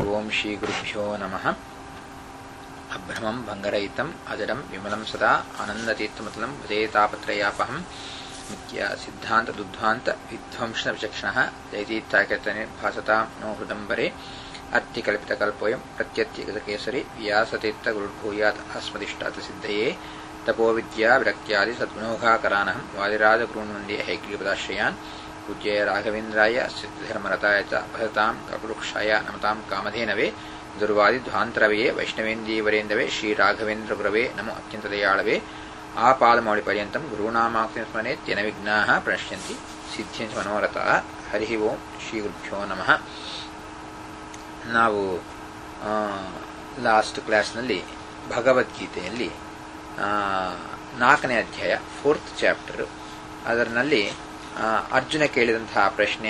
ಓಂ ಶ್ರೀ ಗುರುಭ್ಯೋ ನಮಃ ಅಭ್ರಮಂ ಭಂಗರಹಿತಂ ಅಜಡಂ ವಿಮಲಂ ಸದಾ ಆನಂದತೀರ್ಥಮತಲಂ ಭಜೇತಾಪತ್ರಯಾಪಹಂ ನಿತ್ಯ ಸಿದ್ಧಾಂತ ದುಧ್ವಾಂತ ವಿಧ್ವಂಸನ ವಿಚಕ್ಷಣ ಜಯತೀರ್ಥಾಕರ್ತನೆ ಭಾಸತಾಂ ನೋ ಹೃದಂಬರೆ ಅತ್ಯಕಲ್ಪಿತಕಲ್ಪೋಯಂ ಪ್ರತ್ಯತ್ಯಗತಕೇಸರಿ ವ್ಯಾಸತೀರ್ಥ ಗುರುರ್ಭೂಯಾತ್ ಅಸ್ಮದಿಷ್ಟಾತ ಸಿದ್ಧಯೇ ತಪೋವಿದ್ಯಾ ವಿರಕ್ತ್ಯಾದಿ ಸದ್ಗುಣೋಘಾಕರಾನಹಂ ವಾದಿರಾಜಗುರುನ್ ವಂದೇ ಹೈಗ್ರೀಪದಾಶ್ರಯಾನ್ ಪೂಜ್ಯಾಯ ರಾಘವೇಂದ್ರಾಯ ಸಿದ್ಧರ್ಮರತಾಯ ಚ ಭಜತಾಂ ಕಪುರುಕ್ಷಾಯ ನಮತಾಂ ಕಾಮಧೇನವೇ ದುರ್ವಾದಿಧ್ವಾಂತರವೆಯೇ ವೈಷ್ಣವೇಂದೀವರೇಂದವೇ ಶ್ರೀ ರಾಘವೇಂದ್ರ ಗುರವೇ ನಮೋ ಅತ್ಯಂತ ದಯಾಳವೇ ಆ ಪಾದಮೌಳಿ ಪರ್ಯಂತಂ ಗುರುನಾಮಾಕ್ತಿನ ಸ್ಮರಣೇತ್ಯನ ವಿಘ್ನಾಃ ಪ್ರಣಶ್ಯಂತಿ ಸಿದ್ಧಿಂಚ ಮನೋರಥಃ ಹರಿ ಓಂ ಶ್ರೀ ಗುರುಭ್ಯೋ ನಮಃ ನಾವು ಲಾಸ್ಟ್ ಕ್ಲಾಸ್ನಲ್ಲಿ ಭಗವದ್ಗೀತೆಯಲ್ಲಿ ನಾಲ್ಕನೇ ಅಧ್ಯಾಯ ಫೋರ್ತ್ ಚಾಪ್ಟರ್ ಅದರಲ್ಲಿ ಅರ್ಜುನ ಕೇಳಿದಂತಹ ಪ್ರಶ್ನೆ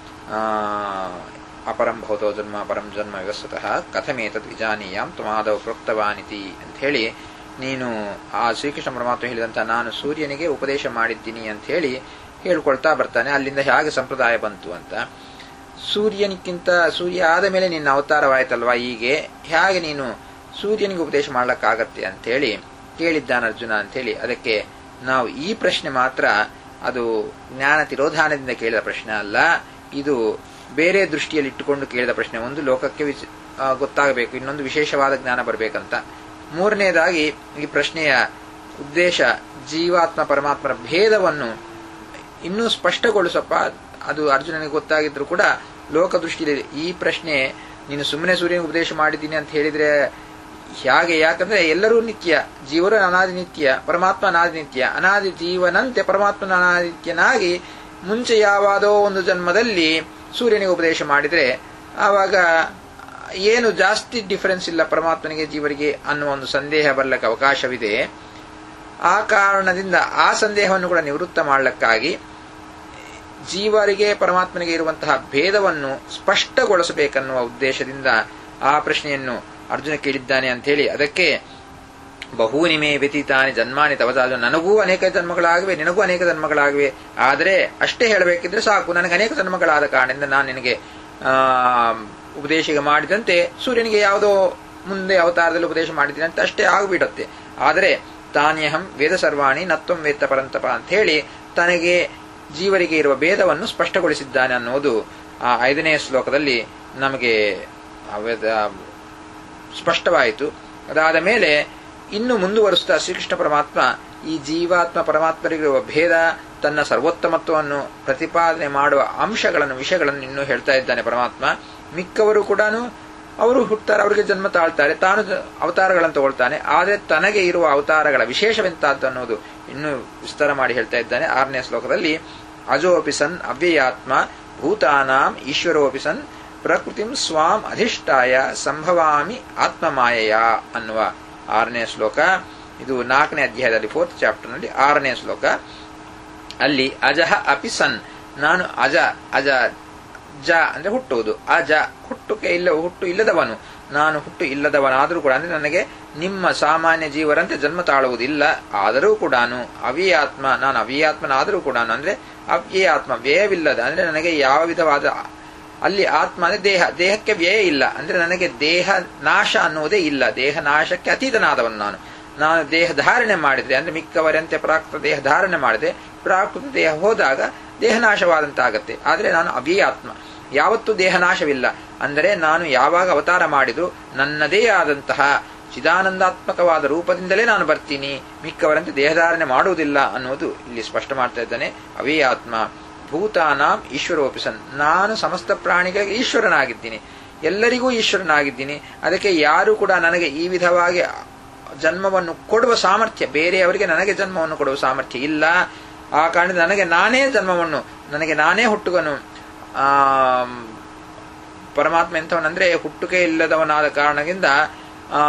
ಅಪರಂ ಭೌತೋ ಜನ್ಮ ಪರಂ ಜನ್ಮ ವ್ಯವಸ್ಥತಃ ಕಥಮೇತದ್ ವಿಜಾನೀಯಾಂ ತ್ವಮಾದವ ಪ್ರೋಕ್ತವಾನಿತಿ ಅಂತ ಹೇಳಿ ನೀನು ಆ ಶ್ರೀಕೃಷ್ಣ ಪರಮಾತ್ಮ ಹೇಳಿದಂತಹ ನಾನು ಸೂರ್ಯನಿಗೆ ಉಪದೇಶ ಮಾಡಿದ್ದೀನಿ ಅಂತ ಹೇಳಿ ಹೇಳ್ಕೊಳ್ತಾ ಬರ್ತಾನೆ ಅಲ್ಲಿಂದ ಹೇಗೆ ಸಂಪ್ರದಾಯ ಬಂತು ಅಂತ ಸೂರ್ಯನಿಕ್ಕಿಂತ ಸೂರ್ಯ ಆದ ಮೇಲೆ ನಿನ್ನ ಅವತಾರವಾಯ್ತಲ್ವಾ ಹೀಗೆ ಹೇಗೆ ನೀನು ಸೂರ್ಯನಿಗೆ ಉಪದೇಶ ಮಾಡ್ಲಕ್ಕಾಗತ್ತೆ ಅಂತ ಹೇಳಿ ಕೇಳಿದ್ದಾನ ಅರ್ಜುನ ಅಂತ ಹೇಳಿ ಅದಕ್ಕೆ ನಾವು ಈ ಪ್ರಶ್ನೆ ಮಾತ್ರ ಅದು ಜ್ಞಾನ ತಿರೋಧಾನದಿಂದ ಕೇಳಿದ ಪ್ರಶ್ನೆ ಅಲ್ಲ ಇದು ಬೇರೆ ದೃಷ್ಟಿಯಲ್ಲಿ ಇಟ್ಟುಕೊಂಡು ಕೇಳಿದ ಪ್ರಶ್ನೆ ಒಂದು ಲೋಕಕ್ಕೆ ಗೊತ್ತಾಗಬೇಕು ಇನ್ನೊಂದು ವಿಶೇಷವಾದ ಜ್ಞಾನ ಬರಬೇಕಂತ ಮೂರನೇದಾಗಿ ಈ ಪ್ರಶ್ನೆಯ ಉದ್ದೇಶ ಜೀವಾತ್ಮ ಪರಮಾತ್ಮರ ಭೇದವನ್ನು ಇನ್ನೂ ಸ್ಪಷ್ಟಗೊಳಿಸಪ್ಪ ಅದು ಅರ್ಜುನನಿಗೆ ಗೊತ್ತಾಗಿದ್ರು ಕೂಡ ಲೋಕ ದೃಷ್ಟಿಯಲ್ಲಿ ಈ ಪ್ರಶ್ನೆ ನೀನು ಸುಮ್ಮನೆ ಸೂರ್ಯನಿಗೆ ಉಪದೇಶ ಮಾಡಿದ್ದೀನಿ ಅಂತ ಹೇಳಿದ್ರೆ ಹೇಗೆ ಯಾಕಂದ್ರೆ ಎಲ್ಲರೂ ನಿತ್ಯ ಜೀವರು ಅನಾದಿ ನಿತ್ಯ ಪರಮಾತ್ಮ ಅನಾದಿ ನಿತ್ಯ ಅನಾದಿ ಜೀವನಂತೆ ಪರಮಾತ್ಮನ ಅನಾದಿತ್ಯನಾಗಿ ಮುಂಚೆ ಯಾವಾದೋ ಒಂದು ಜನ್ಮದಲ್ಲಿ ಸೂರ್ಯನಿಗೆ ಉಪದೇಶ ಮಾಡಿದ್ರೆ ಆವಾಗ ಏನು ಜಾಸ್ತಿ ಡಿಫರೆನ್ಸ್ ಇಲ್ಲ ಪರಮಾತ್ಮನಿಗೆ ಜೀವರಿಗೆ ಅನ್ನುವ ಒಂದು ಸಂದೇಹ ಬರ್ಲಿಕ್ಕೆ ಅವಕಾಶವಿದೆ ಆ ಕಾರಣದಿಂದ ಆ ಸಂದೇಹವನ್ನು ಕೂಡ ನಿವೃತ್ತ ಮಾಡಲಿಕ್ಕಾಗಿ ಜೀವರಿಗೆ ಪರಮಾತ್ಮನಿಗೆ ಇರುವಂತಹ ಭೇದವನ್ನು ಸ್ಪಷ್ಟಗೊಳಿಸಬೇಕನ್ನುವ ಉದ್ದೇಶದಿಂದ ಆ ಪ್ರಶ್ನೆಯನ್ನು ಅರ್ಜುನ ಕೇಳಿದ್ದಾನೆ ಅಂತ ಹೇಳಿ ಅದಕ್ಕೆ ಬಹುನಿಮೆ ವ್ಯತೀತಾನಿ ಜನ್ಮಾನಿ ತವಜಾಲು ನನಗೂ ಅನೇಕ ಜನ್ಮಗಳಾಗಿವೆ ನಿನಗೂ ಅನೇಕ ಜನ್ಮಗಳಾಗಿವೆ ಆದರೆ ಅಷ್ಟೇ ಹೇಳಬೇಕಿದ್ರೆ ಸಾಕು ನನಗೆ ಅನೇಕ ಜನ್ಮಗಳಾದ ಕಾರಣದಿಂದ ನಾನು ನಿನಗೆ ಉಪದೇಶ ಮಾಡಿದಂತೆ ಸೂರ್ಯನಿಗೆ ಯಾವುದೋ ಮುಂದೆ ಅವತಾರದಲ್ಲಿ ಉಪದೇಶ ಮಾಡಿದ್ದೀನಿ ಅಂತ ಅಷ್ಟೇ ಆಗಿಬಿಡತ್ತೆ ಆದರೆ ತಾನ್ಯಹಂ ವೇದ ಸರ್ವಾಣಿ ನತ್ವಂ ವೇತ್ತ ಪರಂತಪ ಅಂತ ಹೇಳಿ ತನಗೆ ಜೀವರಿಗೆ ಇರುವ ಭೇದವನ್ನು ಸ್ಪಷ್ಟಗೊಳಿಸಿದ್ದಾನೆ ಅನ್ನೋದು ಆ ಐದನೇ ಶ್ಲೋಕದಲ್ಲಿ ನಮಗೆ ಸ್ಪಷ್ಟವಾಯಿತು ಅದಾದ ಮೇಲೆ ಇನ್ನು ಮುಂದುವರಿಸುತ್ತಾ ಶ್ರೀಕೃಷ್ಣ ಪರಮಾತ್ಮ ಈ ಜೀವಾತ್ಮ ಪರಮಾತ್ಮರಿಗಿರುವ ಭೇದ ತನ್ನ ಸರ್ವೋತ್ತಮತ್ವವನ್ನು ಪ್ರತಿಪಾದನೆ ಮಾಡುವ ಅಂಶಗಳನ್ನು ವಿಷಯಗಳನ್ನು ಇನ್ನೂ ಹೇಳ್ತಾ ಇದ್ದಾನೆ ಪರಮಾತ್ಮ ಮಿಕ್ಕವರು ಕೂಡ ಅವರು ಹುಟ್ಟುತ್ತಾರೆ ಅವರಿಗೆ ಜನ್ಮ ತಾಳ್ತಾರೆ ತಾನು ಅವತಾರಗಳನ್ನು ತಗೊಳ್ತಾನೆ ಆದರೆ ತನಗೆ ಇರುವ ಅವತಾರಗಳ ವಿಶೇಷವೆಂತಾದ್ದು ಅನ್ನೋದು ಇನ್ನೂ ವಿಸ್ತಾರ ಮಾಡಿ ಹೇಳ್ತಾ ಇದ್ದಾನೆ ಆರನೇ ಶ್ಲೋಕದಲ್ಲಿ ಅಜೋಪಿ ಸನ್ ಅವ್ಯಯಾತ್ಮ ಭೂತಾನಾಂ ಈಶ್ವರೋಪಿ ಸನ್ ಪ್ರಕೃತಿಂ ಸ್ವಾಂ ಅಧಿಷ್ಠಾಯ ಸಂಭವಾಮಿ ಆತ್ಮಮಾಯಯ ಅನ್ನುವ ಆರನೇ ಶ್ಲೋಕ ಇದು ನಾಲ್ಕನೇ ಅಧ್ಯಾಯದಲ್ಲಿ ಫೋರ್ತ್ ಚಾಪ್ಟರ್ನಲ್ಲಿ ಆರನೇ ಶ್ಲೋಕ ಅಲ್ಲಿ ಅಜಹ ಅಪಿ ಸನ್ ನಾನು ಅಜ ಅಜ ಜ ಅಂದ್ರೆ ಹುಟ್ಟುವುದು ಅಜ ಹುಟ್ಟುಕೆ ಇಲ್ಲ ಹುಟ್ಟು ಇಲ್ಲದವನು ನಾನು ಹುಟ್ಟು ಇಲ್ಲದವನಾದರೂ ಕೂಡ ಅಂದ್ರೆ ನನಗೆ ನಿಮ್ಮ ಸಾಮಾನ್ಯ ಜೀವರಂತೆ ಜನ್ಮ ತಾಳುವುದಿಲ್ಲ ಆದರೂ ಕೂಡ ಅವ್ಯಾತ್ಮ ನಾನು ಅವ್ಯಾತ್ಮನಾದರೂ ಕೂಡ ಅಂದ್ರೆ ಅವ್ಯಾತ್ಮ ವ್ಯಯವಿಲ್ಲದ ಅಂದ್ರೆ ನನಗೆ ಯಾವ ವಿಧವಾದ ಅಲ್ಲಿ ಆತ್ಮ ಅಂದ್ರೆ ದೇಹ ದೇಹಕ್ಕೆ ವ್ಯಯ ಇಲ್ಲ ಅಂದ್ರೆ ನನಗೆ ದೇಹ ನಾಶ ಅನ್ನುವುದೇ ಇಲ್ಲ ದೇಹ ನಾಶಕ್ಕೆ ಅತೀತನಾದವನು ನಾನು ನಾನು ದೇಹ ಧಾರಣೆ ಮಾಡಿದ್ರೆ ಅಂದ್ರೆ ಮಿಕ್ಕವರಂತೆ ಪ್ರಾಕೃತ ದೇಹ ಧಾರಣೆ ಮಾಡಿದೆ ಪ್ರಾಕೃತ ದೇಹ ಹೋದಾಗ ದೇಹ ನಾಶವಾದಂತಾಗತ್ತೆ ಆದರೆ ನಾನು ಅವ್ಯಾತ್ಮ ಯಾವತ್ತೂ ದೇಹ ನಾಶವಿಲ್ಲ ಅಂದರೆ ನಾನು ಯಾವಾಗ ಅವತಾರ ಮಾಡಿದ್ರು ನನ್ನದೇ ಆದಂತಹ ಚಿದಾನಂದಾತ್ಮಕವಾದ ರೂಪದಿಂದಲೇ ನಾನು ಬರ್ತೀನಿ ಮಿಕ್ಕವರಂತೆ ದೇಹಧಾರಣೆ ಮಾಡುವುದಿಲ್ಲ ಅನ್ನೋದು ಇಲ್ಲಿ ಸ್ಪಷ್ಟ ಮಾಡ್ತಾ ಇದ್ದಾನೆ ಅವ್ಯಾತ್ಮ ಭೂತಾನಾಂ ಈಶ್ವರೋಪಿಸನ್ ನಾನು ಸಮಸ್ತ ಪ್ರಾಣಿಗಳಿಗೆ ಈಶ್ವರನಾಗಿದ್ದೀನಿ ಎಲ್ಲರಿಗೂ ಈಶ್ವರನಾಗಿದ್ದೀನಿ ಅದಕ್ಕೆ ಯಾರು ಕೂಡ ನನಗೆ ಈ ವಿಧವಾಗಿ ಜನ್ಮವನ್ನು ಕೊಡುವ ಸಾಮರ್ಥ್ಯ ಬೇರೆಯವರಿಗೆ ನನಗೆ ಜನ್ಮವನ್ನು ಕೊಡುವ ಸಾಮರ್ಥ್ಯ ಇಲ್ಲ ಆ ಕಾರಣದಿಂದ ನನಗೆ ನಾನೇ ಜನ್ಮವನ್ನು ನನಗೆ ನಾನೇ ಹುಟ್ಟುಗನು ಆ ಪರಮಾತ್ಮ ಎಂಥವನಂದ್ರೆ ಹುಟ್ಟುಕೆ ಇಲ್ಲದವನಾದ ಕಾರಣದಿಂದ ಆ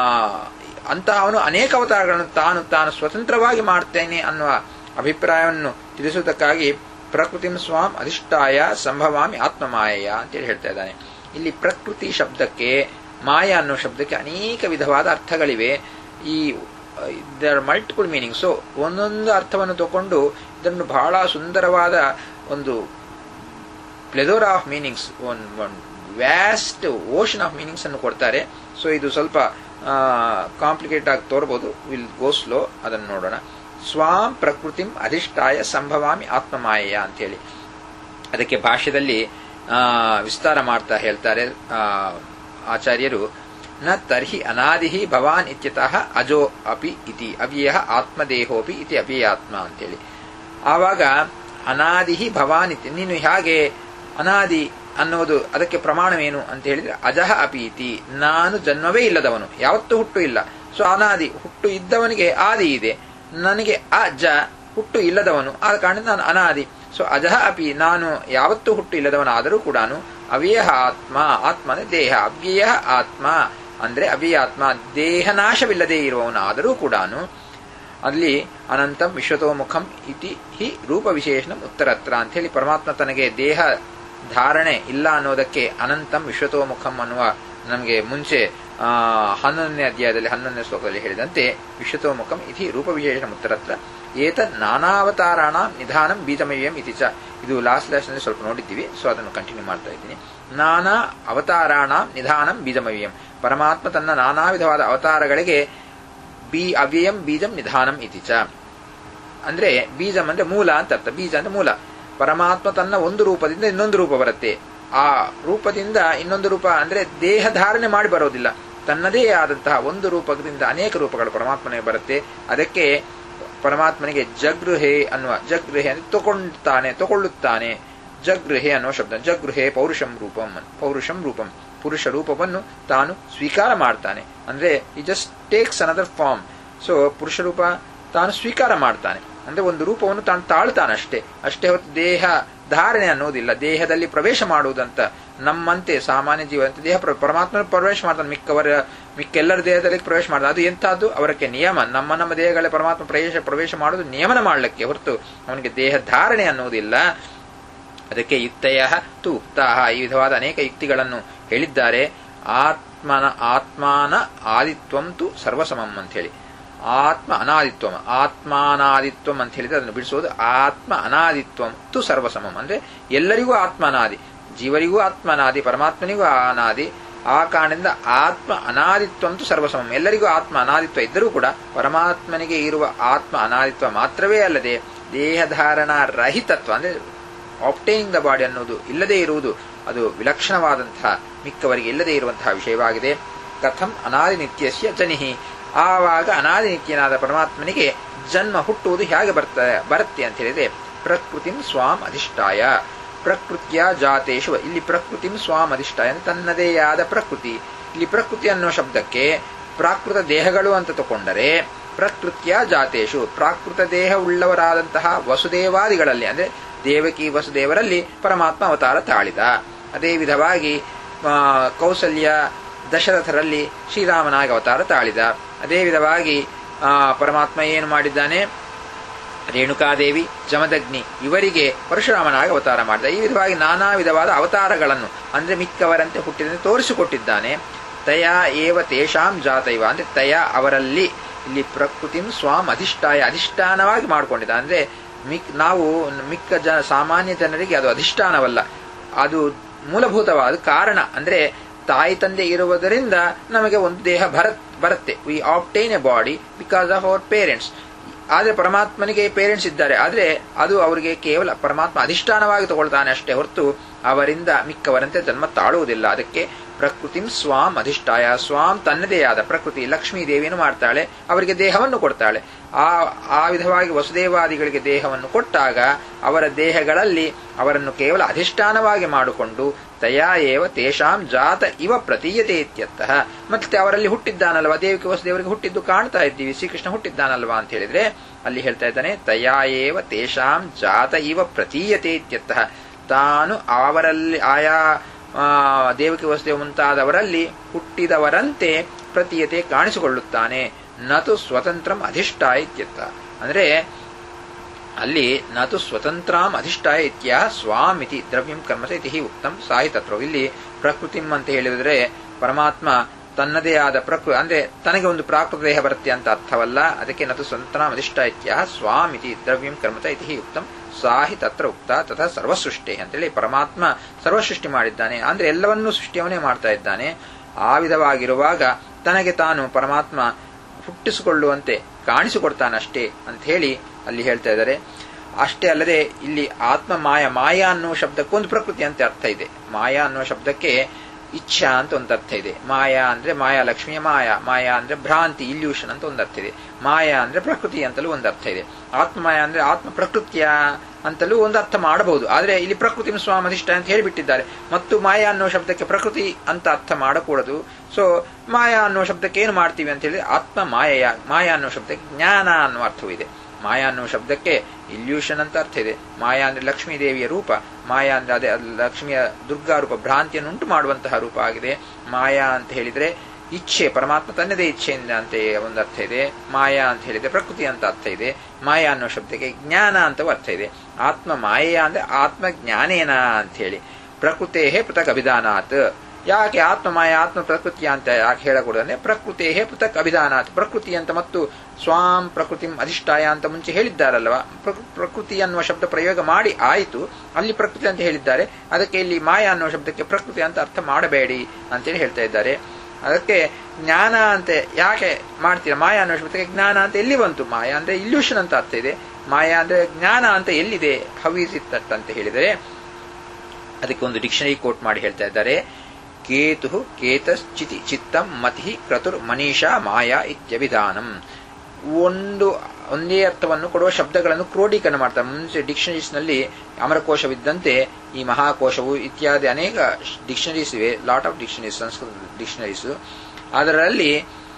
ಅಂತ ಅವನು ಅನೇಕ ಅವತಾರಗಳನ್ನು ತಾನು ತಾನು ಸ್ವತಂತ್ರವಾಗಿ ಮಾಡ್ತೇನೆ ಅನ್ನುವ ಅಭಿಪ್ರಾಯವನ್ನು ತಿಳಿಸುವುದಕ್ಕಾಗಿ ಪ್ರಕೃತಿಂ ಸ್ವಾಂ ಅಧಿಷ್ಠಾಯ ಸಂಭವಾಮಿ ಆತ್ಮಮಾಯಯ ಅಂತೇಳಿ ಹೇಳ್ತಾ ಇದ್ದಾನೆ ಇಲ್ಲಿ ಪ್ರಕೃತಿ ಶಬ್ದಕ್ಕೆ ಮಾಯ ಅನ್ನೋ ಶಬ್ದಕ್ಕೆ ಅನೇಕ ವಿಧವಾದ ಅರ್ಥಗಳಿವೆ ಈ ದರ್ ಮಲ್ಟಿಪಲ್ ಮೀನಿಂಗ್ ಸೊ ಒಂದೊಂದು ಅರ್ಥವನ್ನು ತಗೊಂಡು ಇದನ್ನು ಬಹಳ ಸುಂದರವಾದ ಒಂದು plethora of meanings one one vast ocean of meanings ಅನ್ನು ಕೊಡ್ತಾರೆ ಸೊ ಇದು ಸ್ವಲ್ಪ ಕಾಂಪ್ಲಿಕೇಟ್ ಆಗಿ ತೋರ್ಬೋದು ವಿಲ್ ಗೋ ಸ್ಲೋ ಅದನ್ನು ನೋಡೋಣ ಸ್ವಾಂ ಪ್ರಕೃತಿಂ ಅಧಿಷ್ಠಾಯ ಸಂಭವಾಮಿ ಆತ್ಮಮಾಯೆಯ ಅಂತೇಳಿ ಅದಕ್ಕೆ ಭಾಷ್ಯದಲ್ಲಿ ವಿಸ್ತಾರ ಮಾಡ್ತಾ ಹೇಳ್ತಾರೆ ಆಚಾರ್ಯರು ನ ತರ್ಹಿ ಅನಾದಿ ಭವಾನ್ ಇತ್ಯತಃ ಅಜೋ ಅಪಿ ಇತಿ ಅವ್ಯಯ ಆತ್ಮದೇಹೋಪಿ ಇತಿ ಅವ್ಯಯಾತ್ಮ ಅಂತೇಳಿ ಆವಾಗ ಅನಾದಿ ಭವಾನ್ ಇತಿ ನೀನು ಹೇಗೆ ಅನಾದಿ ಅನ್ನೋದು ಅದಕ್ಕೆ ಪ್ರಮಾಣವೇನು ಅಂತ ಹೇಳಿದ್ರೆ ಅಜಹ ಅಪಿ ಇತಿ ನಾನು ಜನ್ಮವೇ ಇಲ್ಲದವನು ಯಾವತ್ತೂ ಹುಟ್ಟು ಇಲ್ಲ ಸೊ ಅನಾದಿ ಹುಟ್ಟು ಇದ್ದವನಿಗೆ ಆದಿ ಇದೆ ನನಗೆ ಅಜ ಹುಟ್ಟು ಇಲ್ಲದವನು ಆದ ಕಾರಣ ನಾನು ಅನಾದಿ ಸೊ ಅಜಹ ಅಪಿ ನಾನು ಯಾವತ್ತೂ ಹುಟ್ಟು ಇಲ್ಲದವನಾದರೂ ಕೂಡ ಅವ್ಯಯ ಆತ್ಮ ಆತ್ಮ ಅಂದ್ರೆ ದೇಹ ಅವ್ಯಯ ಆತ್ಮ ಅಂದ್ರೆ ಅವ್ಯಯಾತ್ಮ ದೇಹನಾಶವಿಲ್ಲದೆ ಇರುವವನಾದರೂ ಕೂಡ ಅಲ್ಲಿ ಅನಂತಂ ವಿಶ್ವತೋಮುಖಂ ಇತಿ ಹಿ ರೂಪ ವಿಶೇಷಣ ಉತ್ತರತ್ರ ಅಂತ ಹೇಳಿ ಪರಮಾತ್ಮ ತನಗೆ ದೇಹ ಧಾರಣೆ ಇಲ್ಲ ಅನ್ನೋದಕ್ಕೆ ಅನಂತಂ ವಿಶ್ವತೋಮುಖಂ ಅನ್ನುವ ನಮಗೆ ಮುಂಚೆ ಹನ್ನೊಂದನೇ ಅಧ್ಯಾಯದಲ್ಲಿ ಹನ್ನೊಂದನೇ ಶ್ಲೋಕದಲ್ಲಿ ಹೇಳಿದಂತೆ ವಿಶ್ವತೋಮುಖಂ ಇತಿ ರೂಪ ವಿಶೇಷಣ ಉತ್ತರತ್ರ ಏತ ನಾನಾವತಾರಾಣ ನಿಧಾನಂ ಬೀಜಮಯಂ ಇತಿ ಚ ಇದು ಲಾಸ್ಟ್ ಲಾಸ್ಟ್ ನಲ್ಲಿ ಸ್ವಲ್ಪ ನೋಡಿದ್ದೀವಿ ಸೊ ಅದನ್ನು ಕಂಟಿನ್ಯೂ ಮಾಡ್ತಾ ಇದ್ದೀನಿ ನಾನಾ ಅವತಾರಾಣ ನಿಧಾನಂ ಬೀಜಮವ್ಯಂ ಪರಮಾತ್ಮ ತನ್ನ ನಾನಾ ವಿಧವಾದ ಅವತಾರಗಳಿಗೆ ಬಿ ಅವ್ಯಯಂ ಬೀಜಂ ನಿಧಾನಂ ಇತಿ ಚ ಅಂದ್ರೆ ಬೀಜಂ ಅಂದ್ರೆ ಮೂಲ ಅಂತ ಅರ್ಥ ಬೀಜ ಅಂದ್ರೆ ಮೂಲ ಪರಮಾತ್ಮ ತನ್ನ ಒಂದು ರೂಪದಿಂದ ಇನ್ನೊಂದು ರೂಪ ಬರುತ್ತೆ ಆ ರೂಪದಿಂದ ಇನ್ನೊಂದು ರೂಪ ಅಂದ್ರೆ ದೇಹ ಧಾರಣೆ ಮಾಡಿ ಬರೋದಿಲ್ಲ ತನ್ನದೇ ಆದಂತಹ ಒಂದು ರೂಪದಿಂದ ಅನೇಕ ರೂಪಗಳು ಪರಮಾತ್ಮನಿಗೆ ಬರುತ್ತೆ ಅದಕ್ಕೆ ಪರಮಾತ್ಮನಿಗೆ ಜಗೃಹೆ ಅನ್ನುವ ಜಗೃಹೆ ಅಂದ್ರೆ ತಗೊಳ್ತಾನೆ ತಗೊಳ್ಳುತ್ತಾನೆ ಜಗೃಹೆ ಅನ್ನುವ ಶಬ್ದ ಜಗೃಹೆ ಪೌರುಷಂ ರೂಪಂ ಪೌರುಷಂ ರೂಪಂ ಪುರುಷ ರೂಪವನ್ನು ತಾನು ಸ್ವೀಕಾರ ಮಾಡ್ತಾನೆ ಅಂದ್ರೆ ಈ just takes another form so ಪುರುಷ ರೂಪ ತಾನು ಸ್ವೀಕಾರ ಮಾಡ್ತಾನೆ ಅಂದ್ರೆ ಒಂದು ರೂಪವನ್ನು ತಾನು ತಾಳ್ತಾನೆ ಅಷ್ಟೇ ಅಷ್ಟೇ ಹೊತ್ತು ದೇಹ ಧಾರಣೆ ಅನ್ನೋದಿಲ್ಲ ದೇಹದಲ್ಲಿ ಪ್ರವೇಶ ಮಾಡುವುದಂತ ನಮ್ಮಂತೆ ಸಾಮಾನ್ಯ ಜೀವಂತ ದೇಹ ಪರಮಾತ್ಮನ ಪ್ರವೇಶ ಮಾಡ್ತಾನೆ ಮಿಕ್ಕವರ ಮಿಕ್ಕೆಲ್ಲರ ದೇಹದಲ್ಲಿ ಪ್ರವೇಶ ಮಾಡ್ತಾನೆ ಅದು ಎಂತಹದ್ದು ಅವರಕ್ಕೆ ನಿಯಮ ನಮ್ಮ ನಮ್ಮ ದೇಹಗಳೇ ಪರಮಾತ್ಮ ಪ್ರವೇಶ ಪ್ರವೇಶ ಮಾಡುವುದು ನಿಯಮನ ಮಾಡಲಿಕ್ಕೆ ಹೊರತು ಅವನಿಗೆ ದೇಹ ಧಾರಣೆ ಅನ್ನುವುದಿಲ್ಲ ಅದಕ್ಕೆ ಯುಕ್ತಯ ತು ಉಕ್ತಾಹ ಈ ವಿಧವಾದ ಅನೇಕ ಯುಕ್ತಿಗಳನ್ನು ಹೇಳಿದ್ದಾರೆ ಆತ್ಮನ ಆತ್ಮಾನ ಆದಿತ್ವಂ ತು ಸರ್ವಸಮಂ ಅಂತ ಹೇಳಿ ಆತ್ಮ ಅನಾದಿತ್ವಂ ಆತ್ಮಾನಾದಿತ್ವಂ ಅಂತ ಹೇಳಿದ್ರೆ ಅದನ್ನು ಬಿಡಿಸೋದು ಆತ್ಮ ಅನಾದಿತ್ವಂ ತು ಸರ್ವಸಮಂ ಅಂದ್ರೆ ಎಲ್ಲರಿಗೂ ಆತ್ಮ ಅನಾದಿ ಜೀವರಿಗೂ ಆತ್ಮ ಅನಾದಿ ಪರಮಾತ್ಮನಿಗೂ ಅನಾದಿ ಆ ಕಾರಣದಿಂದ ಆತ್ಮ ಅನಾದಿತ್ವಂತು ಸರ್ವಸಮಂ ಎಲ್ಲರಿಗೂ ಆತ್ಮ ಅನಾದಿತ್ವ ಇದ್ದರೂ ಕೂಡ ಪರಮಾತ್ಮನಿಗೆ ಇರುವ ಆತ್ಮ ಅನಾದಿತ್ವ ಮಾತ್ರವೇ ಅಲ್ಲದೆ ದೇಹಧಾರಣ ರಹಿತತ್ವ ಅಂದ್ರೆ ಆಪ್ಟೈನಿಂಗ್ ದ ಬಾಡಿ ಅನ್ನೋದು ಇಲ್ಲದೇ ಇರುವುದು ಅದು ವಿಲಕ್ಷಣವಾದಂತಹ ಮಿಕ್ಕವರಿಗೆ ಇಲ್ಲದೇ ಇರುವಂತಹ ವಿಷಯವಾಗಿದೆ ಕಥಂ ಅನಾದಿ ನಿತ್ಯಸ್ಯ ಜನಿಹಿ ಆವಾಗ ಅನಾದಿ ನಿತ್ಯನಾದ ಪರಮಾತ್ಮನಿಗೆ ಜನ್ಮ ಹುಟ್ಟುವುದು ಹೇಗೆ ಬರ್ತದೆ ಬರುತ್ತೆ ಅಂತ ಹೇಳಿದ್ರೆ ಪ್ರಕೃತಿಂ ಸ್ವಾಂ ಅಧಿಷ್ಠಾಯ ಪ್ರಕೃತಿಯ ಜಾತೇಶು ಇಲ್ಲಿ ಪ್ರಕೃತಿಂ ಸ್ವಾಂ ಅಧಿಷ್ಠಾಯ ಅಂದ್ರೆ ತನ್ನದೇ ಆದ ಪ್ರಕೃತಿ ಇಲ್ಲಿ ಪ್ರಕೃತಿ ಅನ್ನೋ ಶಬ್ದಕ್ಕೆ ಪ್ರಾಕೃತ ದೇಹಗಳು ಅಂತ ತಗೊಂಡರೆ ಪ್ರಕೃತಿಯ ಜಾತೇಶು ಪ್ರಾಕೃತ ದೇಹ ಉಳ್ಳವರಾದಂತಹ ವಸುದೇವಾದಿಗಳಲ್ಲಿ ಅಂದ್ರೆ ದೇವಕಿ ವಸುದೇವರಲ್ಲಿ ಪರಮಾತ್ಮ ಅವತಾರ ತಾಳಿದ ಅದೇ ವಿಧವಾಗಿ ಕೌಸಲ್ಯ ದಶರಥರಲ್ಲಿ ಶ್ರೀರಾಮನಾಗಿ ಅವತಾರ ತಾಳಿದ ಅದೇ ವಿಧವಾಗಿ ಪರಮಾತ್ಮ ಏನು ಮಾಡಿದ್ದಾನೆ ರೇಣುಕಾದೇವಿ ಜಮದಗ್ನಿ ಇವರಿಗೆ ಪರಶುರಾಮನಾಗಿ ಅವತಾರ ಮಾಡಿದ ಈ ವಿಧವಾಗಿ ನಾನಾ ವಿಧವಾದ ಅವತಾರಗಳನ್ನು ಅಂದ್ರೆ ಮಿಕ್ಕವರಂತೆ ಹುಟ್ಟಿದಂತೆ ತೋರಿಸಿಕೊಟ್ಟಿದ್ದಾನೆ ತಯ ಏವ ತೇಷಾಂ ಜಾತೈವ ಅಂದ್ರೆ ತಯ ಅವರಲ್ಲಿ ಇಲ್ಲಿ ಪ್ರಕೃತಿಂ ಸ್ವಾಂ ಅಧಿಷ್ಠಾಯ ಅಧಿಷ್ಠಾನವಾಗಿ ಮಾಡಿಕೊಂಡಿದ್ದ ಅಂದ್ರೆ ಮಿಕ್ ನಾವು ಮಿಕ್ಕ ಜನ ಸಾಮಾನ್ಯ ಜನರಿಗೆ ಅದು ಅಧಿಷ್ಠಾನವಲ್ಲ ಅದು ಮೂಲಭೂತವಾದ ಕಾರಣ ಅಂದ್ರೆ ತಾಯಿ ತಂದೆ ಇರುವುದರಿಂದ ನಮಗೆ ಒಂದು ದೇಹ ಭರತ್ ಬರುತ್ತೆ we obtain a body because of our parents ಆದ್ರೆ ಪರಮಾತ್ಮನಿಗೆ ಪೇರೆಂಟ್ಸ್ ಇದ್ದಾರೆ ಆದ್ರೆ ಅದು ಅವರಿಗೆ ಕೇವಲ ಪರಮಾತ್ಮ ಅಧಿಷ್ಠಾನವಾಗಿ ತಗೊಳ್ತಾನೆ ಅಷ್ಟೇ ಹೊರತು ಅವರಿಂದ ಮಿಕ್ಕವರಂತೆ ಜನ್ಮ ತಾಳುವುದಿಲ್ಲ ಅದಕ್ಕೆ ಪ್ರಕೃತಿಂ ಸ್ವಾಂ ಅಧಿಷ್ಠಾಯ ಸ್ವಾಂ ತನ್ನದೇ ಆದ ಪ್ರಕೃತಿ ಲಕ್ಷ್ಮೀ ದೇವಿಯನ್ನು ಮಾಡ್ತಾಳೆ ಅವರಿಗೆ ದೇಹವನ್ನು ಕೊಡ್ತಾಳೆ ಆ ಆ ವಿಧವಾಗಿ ವಸುದೇವಾದಿಗಳಿಗೆ ದೇಹವನ್ನು ಕೊಟ್ಟಾಗ ಅವರ ದೇಹಗಳಲ್ಲಿ ಅವರನ್ನು ಕೇವಲ ಅಧಿಷ್ಠಾನವಾಗಿ ಮಾಡಿಕೊಂಡು ತಯಾ ಏವ ತೇಷಾಂ ಜಾತ ಇವ ಪ್ರತೀಯತೆ ಇತ್ಯರ್ಥಃ ಮತ್ತೆ ಅವರಲ್ಲಿ ಹುಟ್ಟಿದ್ದಾನಲ್ವಾ ದೇವಿಕೆ ವಸುದೇವರಿಗೆ ಹುಟ್ಟಿದ್ದು ಕಾಣ್ತಾ ಇದ್ದೀವಿ ಶ್ರೀಕೃಷ್ಣ ಹುಟ್ಟಿದ್ದಾನಲ್ವಾ ಅಂತ ಹೇಳಿದ್ರೆ ಅಲ್ಲಿ ಹೇಳ್ತಾ ಇದ್ದಾನೆ ತಯಾ ಏವ ತೇಷಾಂ ಜಾತ ಇವ ಪ್ರತೀಯತೆ ಇತ್ಯರ್ಥಃ ತಾನು ಅವರಲ್ಲಿ ಆಯಾ ದೇವಕಿ ವಸುದೇವ ಮುಂತಾದವರಲ್ಲಿ ಹುಟ್ಟಿದವರಂತೆ ಪ್ರತೀಯತೆ ಕಾಣಿಸಿಕೊಳ್ಳುತ್ತಾನೆ ನತು ಸ್ವತಂತ್ರಂ ಅಧಿಷ್ಠಾಯ ಇತ್ಯರ್ಥ ಅಂದ್ರೆ ಅಲ್ಲಿ ನತು ಸ್ವತಂತ್ರಾಂ ಅಧಿಷ್ಠಾಯ ಇತ್ಯ ಸ್ವಾಮಿತಿ ದ್ರವ್ಯಂ ಕರ್ಮಸ ಇತಿ ಉಕ್ತಂ ಸಾಹಿತತ್ವ ಇಲ್ಲಿ ಪ್ರಕೃತಿಂ ಅಂತ ಹೇಳಿದ್ರೆ ಪರಮಾತ್ಮ ತನ್ನದೇ ಆದ ಪ್ರಕೃತಿ ಅಂದ್ರೆ ತನಗೆ ಒಂದು ಪ್ರಾಕೃತ ದೇಹ ಬರುತ್ತೆ ಅಂತ ಅರ್ಥವಲ್ಲ ಅದಕ್ಕೆ ನತು ಸ್ವತಂತ್ರ ಅಧಿಷ್ಠ ಇತ್ಯ ಸ್ವಾಮಿತಿ ದ್ರವ್ಯಂ ಕರ್ಮತ ಇತಿ ಉಕ್ತಂ ಸಾಹಿ ತತ್ರ ಉಕ್ತ ತಥಾ ಸರ್ವಸೃಷ್ಟಿ ಅಂತೇಳಿ ಪರಮಾತ್ಮ ಸರ್ವಸೃಷ್ಟಿ ಮಾಡಿದ್ದಾನೆ ಅಂದ್ರೆ ಎಲ್ಲವನ್ನೂ ಸೃಷ್ಟಿಯವನೇ ಮಾಡ್ತಾ ಇದ್ದಾನೆ ಆ ವಿಧವಾಗಿರುವಾಗ ತನಗೆ ತಾನು ಪರಮಾತ್ಮ ಹುಟ್ಟಿಸಿಕೊಳ್ಳುವಂತೆ ಕಾಣಿಸಿಕೊಡ್ತಾನಷ್ಟೇ ಅಂತ ಹೇಳಿ ಅಲ್ಲಿ ಹೇಳ್ತಾ ಇದ್ದಾರೆ ಅಷ್ಟೇ ಅಲ್ಲದೆ ಇಲ್ಲಿ ಆತ್ಮ ಮಾಯ ಮಾಯಾ ಅನ್ನೋ ಶಬ್ದಕ್ಕೊಂದು ಪ್ರಕೃತಿ ಅಂತ ಅರ್ಥ ಇದೆ ಮಾಯಾ ಅನ್ನೋ ಶಬ್ದಕ್ಕೆ ಇಚ್ಛಾ ಅಂತ ಒಂದು ಅರ್ಥ ಇದೆ ಮಾಯಾ ಅಂದ್ರೆ ಮಾಯಾ ಲಕ್ಷ್ಮಿಯ ಮಾಯಾ ಮಾಯಾ ಅಂದ್ರೆ ಭ್ರಾಂತಿ ಇಲ್ಯೂಷನ್ ಅಂತ ಒಂದು ಅರ್ಥ ಇದೆ ಮಾಯಾ ಅಂದ್ರೆ ಪ್ರಕೃತಿ ಅಂತಲೂ ಒಂದು ಅರ್ಥ ಇದೆ ಆತ್ಮ ಮಾಯಾ ಅಂದ್ರೆ ಆತ್ಮ ಪ್ರಕೃತಿಯ ಅಂತಲೂ ಒಂದು ಅರ್ಥ ಮಾಡಬಹುದು ಆದ್ರೆ ಇಲ್ಲಿ ಪ್ರಕೃತಿ ಸ್ವಾಮಧಿಷ್ಠ ಅಂತ ಹೇಳಿಬಿಟ್ಟಿದ್ದಾರೆ ಮತ್ತು ಮಾಯಾ ಅನ್ನೋ ಶಬ್ದಕ್ಕೆ ಪ್ರಕೃತಿ ಅಂತ ಅರ್ಥ ಮಾಡಕೂಡದು ಸೊ ಮಾಯಾ ಅನ್ನೋ ಶಬ್ದಕ್ಕೆ ಏನು ಮಾಡ್ತೀವಿ ಅಂತ ಹೇಳಿದ್ರೆ ಆತ್ಮ ಮಾಯೆಯ ಮಾಯಾ ಅನ್ನೋ ಶಬ್ದಕ್ಕೆ ಜ್ಞಾನ ಅನ್ನೋ ಅರ್ಥವೂ ಇದೆ ಮಾಯಾ ಅನ್ನೋ ಶಬ್ದಕ್ಕೆ ಇಲ್ಯೂಷನ್ ಅಂತ ಅರ್ಥ ಇದೆ ಮಾಯಾ ಅಂದ್ರೆ ಲಕ್ಷ್ಮೀ ದೇವಿಯ ರೂಪ ಮಾಯಾ ಅಂದ್ರೆ ಅದೇ ಲಕ್ಷ್ಮಿಯ ದುರ್ಗಾ ರೂಪ ಭ್ರಾಂತಿಯನ್ನು ಉಂಟು ಮಾಡುವಂತಹ ರೂಪ ಆಗಿದೆ ಮಾಯಾ ಅಂತ ಹೇಳಿದ್ರೆ ಇಚ್ಛೆ ಪರಮಾತ್ಮ ತನ್ನದೇ ಇಚ್ಛೆಯಿಂದ ಅಂತ ಒಂದು ಅರ್ಥ ಇದೆ ಮಾಯಾ ಅಂತ ಹೇಳಿದ್ರೆ ಪ್ರಕೃತಿ ಅಂತ ಅರ್ಥ ಇದೆ ಮಾಯಾ ಅನ್ನೋ ಶಬ್ದಕ್ಕೆ ಜ್ಞಾನ ಅಂತವೂ ಅರ್ಥ ಇದೆ ಆತ್ಮ ಮಾಯೆಯ ಅಂದ್ರೆ ಆತ್ಮ ಜ್ಞಾನೇನ ಅಂತ ಹೇಳಿ ಪ್ರಕೃತೇ ಪೃಥಕ್ ಅಭಿಧಾನಾತ್ ಯಾಕೆ ಆತ್ಮ ಮಾಯ ಆತ್ಮ ಪ್ರಕೃತಿಯ ಅಂತ ಯಾಕೆ ಹೇಳಕೂಡದಂದ್ರೆ ಪ್ರಕೃತೇ ಪೃಥಕ್ ಅಭಿಧಾನಾತ್ ಪ್ರಕೃತಿ ಅಂತ ಮತ್ತು ಸ್ವಾಂ ಪ್ರಕೃತಿ ಅಧಿಷ್ಠಾಯ ಅಂತ ಮುಂಚೆ ಹೇಳಿದ್ದಾರಲ್ವ ಪ್ರಕೃತಿ ಅನ್ನುವ ಶಬ್ದ ಪ್ರಯೋಗ ಮಾಡಿ ಆಯಿತು ಅಲ್ಲಿ ಪ್ರಕೃತಿ ಅಂತ ಹೇಳಿದ್ದಾರೆ ಅದಕ್ಕೆ ಇಲ್ಲಿ ಮಾಯ ಅನ್ನುವ ಶಬ್ದಕ್ಕೆ ಪ್ರಕೃತಿ ಅಂತ ಅರ್ಥ ಮಾಡಬೇಡಿ ಅಂತೇಳಿ ಹೇಳ್ತಾ ಇದ್ದಾರೆ ಅದಕ್ಕೆ ಜ್ಞಾನ ಅಂತ ಯಾಕೆ ಮಾಡ್ತೀರಾ ಮಾಯಾ ಅನ್ನೋ ಶಬ್ದಕ್ಕೆ ಜ್ಞಾನ ಅಂತ ಎಲ್ಲಿ ಬಂತು ಮಾಯಾ ಅಂದ್ರೆ ಇಲ್ಯೂಷನ್ ಅಂತ ಅರ್ಥ ಇದೆ ಮಾಯಾ ಅಂದ್ರೆ ಜ್ಞಾನ ಅಂತ ಎಲ್ಲಿದೆ ಹೌ ಈಸ್ ಇಟ್ ದಟ್ ಅಂತ ಹೇಳಿದರೆ ಅದಕ್ಕೆ ಒಂದು ಡಿಕ್ಷನರಿ ಕೋಟ್ ಮಾಡಿ ಹೇಳ್ತಾ ಇದ್ದಾರೆ ಕೇತು ಕೇತಶ್ಚಿತಿ ಚಿತ್ತಂ ಮತಿ ಕ್ರತುರ್ ಮನೀಷಾ ಮಾಯಾ ಇತ್ಯಭಿಧಾನಂ ಒಂದು ಒಂದೇ ಅರ್ಥವನ್ನು ಕೊಡುವ ಶಬ್ದಗಳನ್ನು ಕ್ರೋಢೀಕರಣ ಮಾಡ್ತಾರೆ ಮುಂಚೆ ಡಿಕ್ಷನರೀಸ್ ನಲ್ಲಿ ಅಮರಕೋಶವಿದ್ದಂತೆ ಈ ಮಹಾಕೋಶವು ಇತ್ಯಾದಿ ಅನೇಕ ಡಿಕ್ಷನರೀಸ್ ಇವೆ lot of dictionaries Sanskrit dictionaries ಅದರಲ್ಲಿ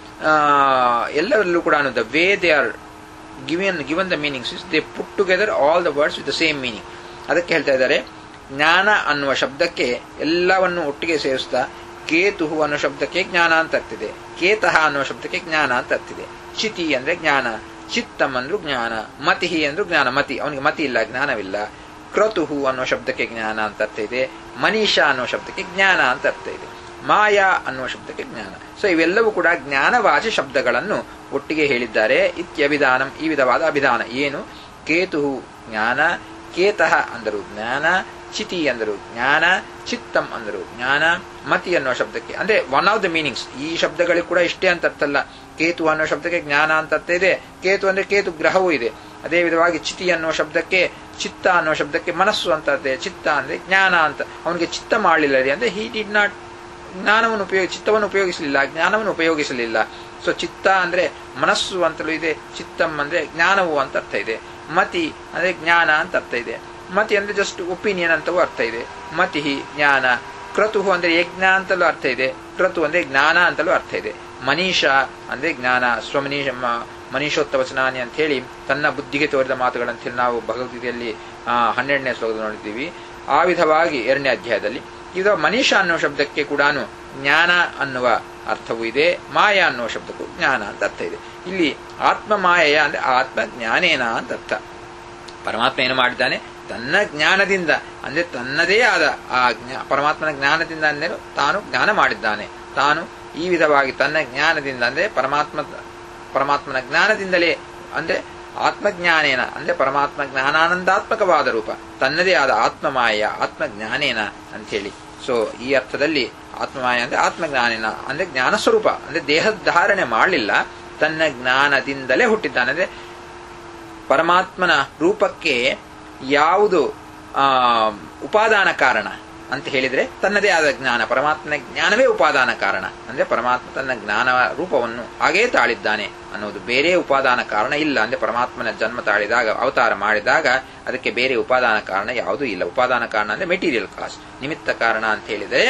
ಎಲ್ಲರಲ್ಲೂ ಕೂಡ the way they are given given the meanings is they put together all the words with the same meaning ಅದಕ್ಕೆ ಹೇಳ್ತಾ ಇದ್ದಾರೆ ಜ್ಞಾನ ಅನ್ನುವ ಶಬ್ದಕ್ಕೆ ಎಲ್ಲವನ್ನು ಒಟ್ಟಿಗೆ ಸೇರಿಸ್ತಾ ಕೇತು ಅನ್ನೋ ಶಬ್ದಕ್ಕೆ ಜ್ಞಾನ ಅಂತ ಅರ್ತಿದೆ ಕೇತಃ ಅನ್ನುವ ಶಬ್ದಕ್ಕೆ ಜ್ಞಾನ ಅಂತ ಅರ್ತಿದೆ ಚಿತಿ ಅಂದ್ರೆ ಜ್ಞಾನ ಚಿತ್ತಂ ಅಂದ್ರು ಜ್ಞಾನ ಮತಿಹಿ ಅಂದ್ರು ಜ್ಞಾನ ಮತಿ ಅವನಿಗೆ ಮತಿ ಇಲ್ಲ ಜ್ಞಾನವಿಲ್ಲ ಕ್ರತುಹು ಅನ್ನೋ ಶಬ್ದಕ್ಕೆ ಜ್ಞಾನ ಅಂತ ಅರ್ಥ ಇದೆ ಮನೀಷಾ ಅನ್ನೋ ಶಬ್ದಕ್ಕೆ ಜ್ಞಾನ ಅಂತ ಅರ್ಥ ಇದೆ ಮಾಯಾ ಅನ್ನುವ ಶಬ್ದಕ್ಕೆ ಜ್ಞಾನ ಸೊ ಇವೆಲ್ಲವೂ ಕೂಡ ಜ್ಞಾನವಾಚಿ ಶಬ್ದಗಳನ್ನು ಒಟ್ಟಿಗೆ ಹೇಳಿದ್ದಾರೆ ಇತ್ಯಭಿಧಾನಂ ಈ ವಿಧವಾದ ಅಭಿಧಾನ ಏನು ಕೇತು ಜ್ಞಾನ ಕೇತಃ ಅಂದರು ಜ್ಞಾನ ಚಿತಿ ಅಂದರು ಜ್ಞಾನ ಚಿತ್ತಂ ಅಂದರು ಜ್ಞಾನ ಮತಿ ಅನ್ನೋ ಶಬ್ದಕ್ಕೆ ಅಂದ್ರೆ ಒನ್ ಆಫ್ ದ ಮೀನಿಂಗ್ಸ್ ಈ ಶಬ್ದಗಳಿಗೆ ಕೂಡ ಇಷ್ಟೇ ಅಂತ ಅರ್ಥಲ್ಲ ಕೇತು ಅನ್ನೋ ಶಬ್ದಕ್ಕೆ ಜ್ಞಾನ ಅಂತ ಅರ್ಥ ಇದೆ ಕೇತು ಅಂದ್ರೆ ಕೇತು ಗ್ರಹವೂ ಇದೆ ಅದೇ ವಿಧವಾಗಿ ಚಿತಿ ಅನ್ನೋ ಶಬ್ದಕ್ಕೆ ಚಿತ್ತ ಅನ್ನೋ ಶಬ್ದಕ್ಕೆ ಮನಸ್ಸು ಅಂತ ಅರ್ಥ ಚಿತ್ತ ಅಂದ್ರೆ ಜ್ಞಾನ ಅಂತ ಅವನಿಗೆ ಚಿತ್ತ ಮಾಡಲಿಲ್ಲ ಅಂದ್ರೆ ಹಿ ಡಿಡ್ ನಾಟ್ ಜ್ಞಾನವನ್ನು ಉಪಯೋಗ ಚಿತ್ತವನ್ನು ಉಪಯೋಗಿಸಲಿಲ್ಲ ಜ್ಞಾನವನ್ನು ಉಪಯೋಗಿಸಲಿಲ್ಲ ಸೊ ಚಿತ್ತ ಅಂದ್ರೆ ಮನಸ್ಸು ಅಂತಲೂ ಇದೆ ಚಿತ್ತಂ ಅಂದ್ರೆ ಜ್ಞಾನವು ಅಂತ ಅರ್ಥ ಇದೆ ಮತಿ ಅಂದ್ರೆ ಜ್ಞಾನ ಅಂತ ಅರ್ಥ ಇದೆ ಮತಿ ಅಂದ್ರೆ ಜಸ್ಟ್ ಒಪಿನಿಯನ್ ಅಂತವೂ ಅರ್ಥ ಇದೆ ಮತಿ ಜ್ಞಾನ ಕ್ರತುಹು ಅಂದ್ರೆ ಯಜ್ಞ ಅಂತಲೂ ಅರ್ಥ ಇದೆ ಕ್ರತು ಅಂದ್ರೆ ಜ್ಞಾನ ಅಂತಲೂ ಅರ್ಥ ಇದೆ ಮನೀಷಾ ಅಂದ್ರೆ ಜ್ಞಾನ ಸ್ವಮನೀಷ ಮನೀಷೋತ್ತವಚನಾನಿ ಅಂತ ಹೇಳಿ ತನ್ನ ಬುದ್ಧಿಗೆ ತೋರಿದ ಮಾತುಗಳಂತ ಹೇಳಿ ನಾವು ಭಗವದ್ಗೀತೆಯಲ್ಲಿ ಹನ್ನೆರಡನೇ ಶ್ಲೋಕದ ನೋಡಿದ್ದೀವಿ ಆ ವಿಧವಾಗಿ ಎರಡನೇ ಅಧ್ಯಾಯದಲ್ಲಿ ಇದು ಮನೀಷ ಅನ್ನೋ ಶಬ್ದಕ್ಕೆ ಕೂಡ ಜ್ಞಾನ ಅನ್ನುವ ಅರ್ಥವೂ ಇದೆ ಮಾಯ ಅನ್ನುವ ಶಬ್ದಕ್ಕೂ ಜ್ಞಾನ ಅಂತ ಅರ್ಥ ಇದೆ ಇಲ್ಲಿ ಆತ್ಮ ಮಾಯೆಯ ಅಂದ್ರೆ ಆತ್ಮ ಜ್ಞಾನೇನ ಅಂತ ಅರ್ಥ ಪರಮಾತ್ಮ ಏನು ಮಾಡಿದ್ದಾನೆ ತನ್ನ ಜ್ಞಾನದಿಂದ ಅಂದ್ರೆ ತನ್ನದೇ ಆದ ಆ ಪರಮಾತ್ಮನ ಜ್ಞಾನದಿಂದ ಅಂದ್ರೆ ತಾನು ಜ್ಞಾನ ಮಾಡಿದ್ದಾನೆ ತಾನು ಈ ವಿಧವಾಗಿ ತನ್ನ ಜ್ಞಾನದಿಂದ ಅಂದ್ರೆ ಪರಮಾತ್ಮ ಪರಮಾತ್ಮನ ಜ್ಞಾನದಿಂದಲೇ ಅಂದ್ರೆ ಆತ್ಮಜ್ಞಾನೇನ ಅಂದ್ರೆ ಪರಮಾತ್ಮ ಜ್ಞಾನಾನಂದಾತ್ಮಕವಾದ ರೂಪ ತನ್ನದೇ ಆದ ಆತ್ಮಮಾಯ ಆತ್ಮಜ್ಞಾನೇನ ಅಂತ ಹೇಳಿ ಸೊ ಈ ಅರ್ಥದಲ್ಲಿ ಆತ್ಮಮಾಯ ಅಂದ್ರೆ ಆತ್ಮಜ್ಞಾನೇನ ಅಂದ್ರೆ ಜ್ಞಾನ ಸ್ವರೂಪ ಅಂದ್ರೆ ದೇಹದ ಧಾರಣೆ ಮಾಡಲಿಲ್ಲ ತನ್ನ ಜ್ಞಾನದಿಂದಲೇ ಹುಟ್ಟಿದ್ದಾನೆ ಅಂದ್ರೆ ಪರಮಾತ್ಮನ ರೂಪಕ್ಕೆ ಯಾವುದು ಆ ಉಪಾದಾನ ಕಾರಣ ಅಂತ ಹೇಳಿದ್ರೆ ತನ್ನದೇ ಆದ ಜ್ಞಾನ ಪರಮಾತ್ಮನ ಜ್ಞಾನವೇ ಉಪಾದಾನ ಕಾರಣ ಅಂದ್ರೆ ಪರಮಾತ್ಮ ತನ್ನ ಜ್ಞಾನ ರೂಪವನ್ನು ಹಾಗೇ ತಾಳಿದ್ದಾನೆ ಅನ್ನೋದು ಬೇರೆ ಉಪಾದಾನ ಕಾರಣ ಇಲ್ಲ ಅಂದ್ರೆ ಪರಮಾತ್ಮನ ಜನ್ಮ ತಾಳಿದಾಗ ಅವತಾರ ಮಾಡಿದಾಗ ಅದಕ್ಕೆ ಬೇರೆ ಉಪಾದಾನ ಕಾರಣ ಯಾವುದೂ ಇಲ್ಲ ಉಪಾದಾನ ಕಾರಣ ಅಂದ್ರೆ ಮೆಟೀರಿಯಲ್ ಕಾಸ್ಟ್ ನಿಮಿತ್ತ ಕಾರಣ ಅಂತ ಹೇಳಿದರೆ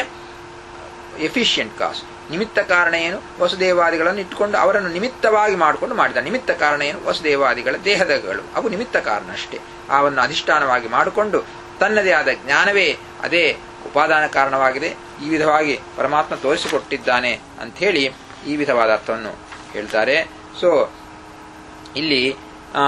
ಎಫಿಷಿಯಂಟ್ ಕಾಸ್ಟ್ ನಿಮಿತ್ತ ಕಾರಣ ಏನು ವಸುದೇವಾದಿಗಳನ್ನು ಇಟ್ಟುಕೊಂಡು ಅವರನ್ನು ನಿಮಿತ್ತವಾಗಿ ಮಾಡಿಕೊಂಡು ಮಾಡಿದ ನಿಮಿತ್ತ ಕಾರಣ ಏನು ವಸುದೇವಾದಿಗಳ ದೇಹದಗಳು ಅವು ನಿಮಿತ್ತ ಕಾರಣ ಅಷ್ಟೇ ಅವನ್ನು ಅಧಿಷ್ಠಾನವಾಗಿ ಮಾಡಿಕೊಂಡು ತನ್ನದೇ ಆದ ಜ್ಞಾನವೇ ಅದೇ ಉಪಾದಾನ ಕಾರಣವಾಗಿದೆ ಈ ವಿಧವಾಗಿ ಪರಮಾತ್ಮ ತೋರಿಸಿಕೊಟ್ಟಿದ್ದಾನೆ ಅಂತ ಹೇಳಿ ಈ ವಿಧವಾದ ಅರ್ಥವನ್ನು ಹೇಳ್ತಾರೆ ಸೊ ಇಲ್ಲಿ ಆ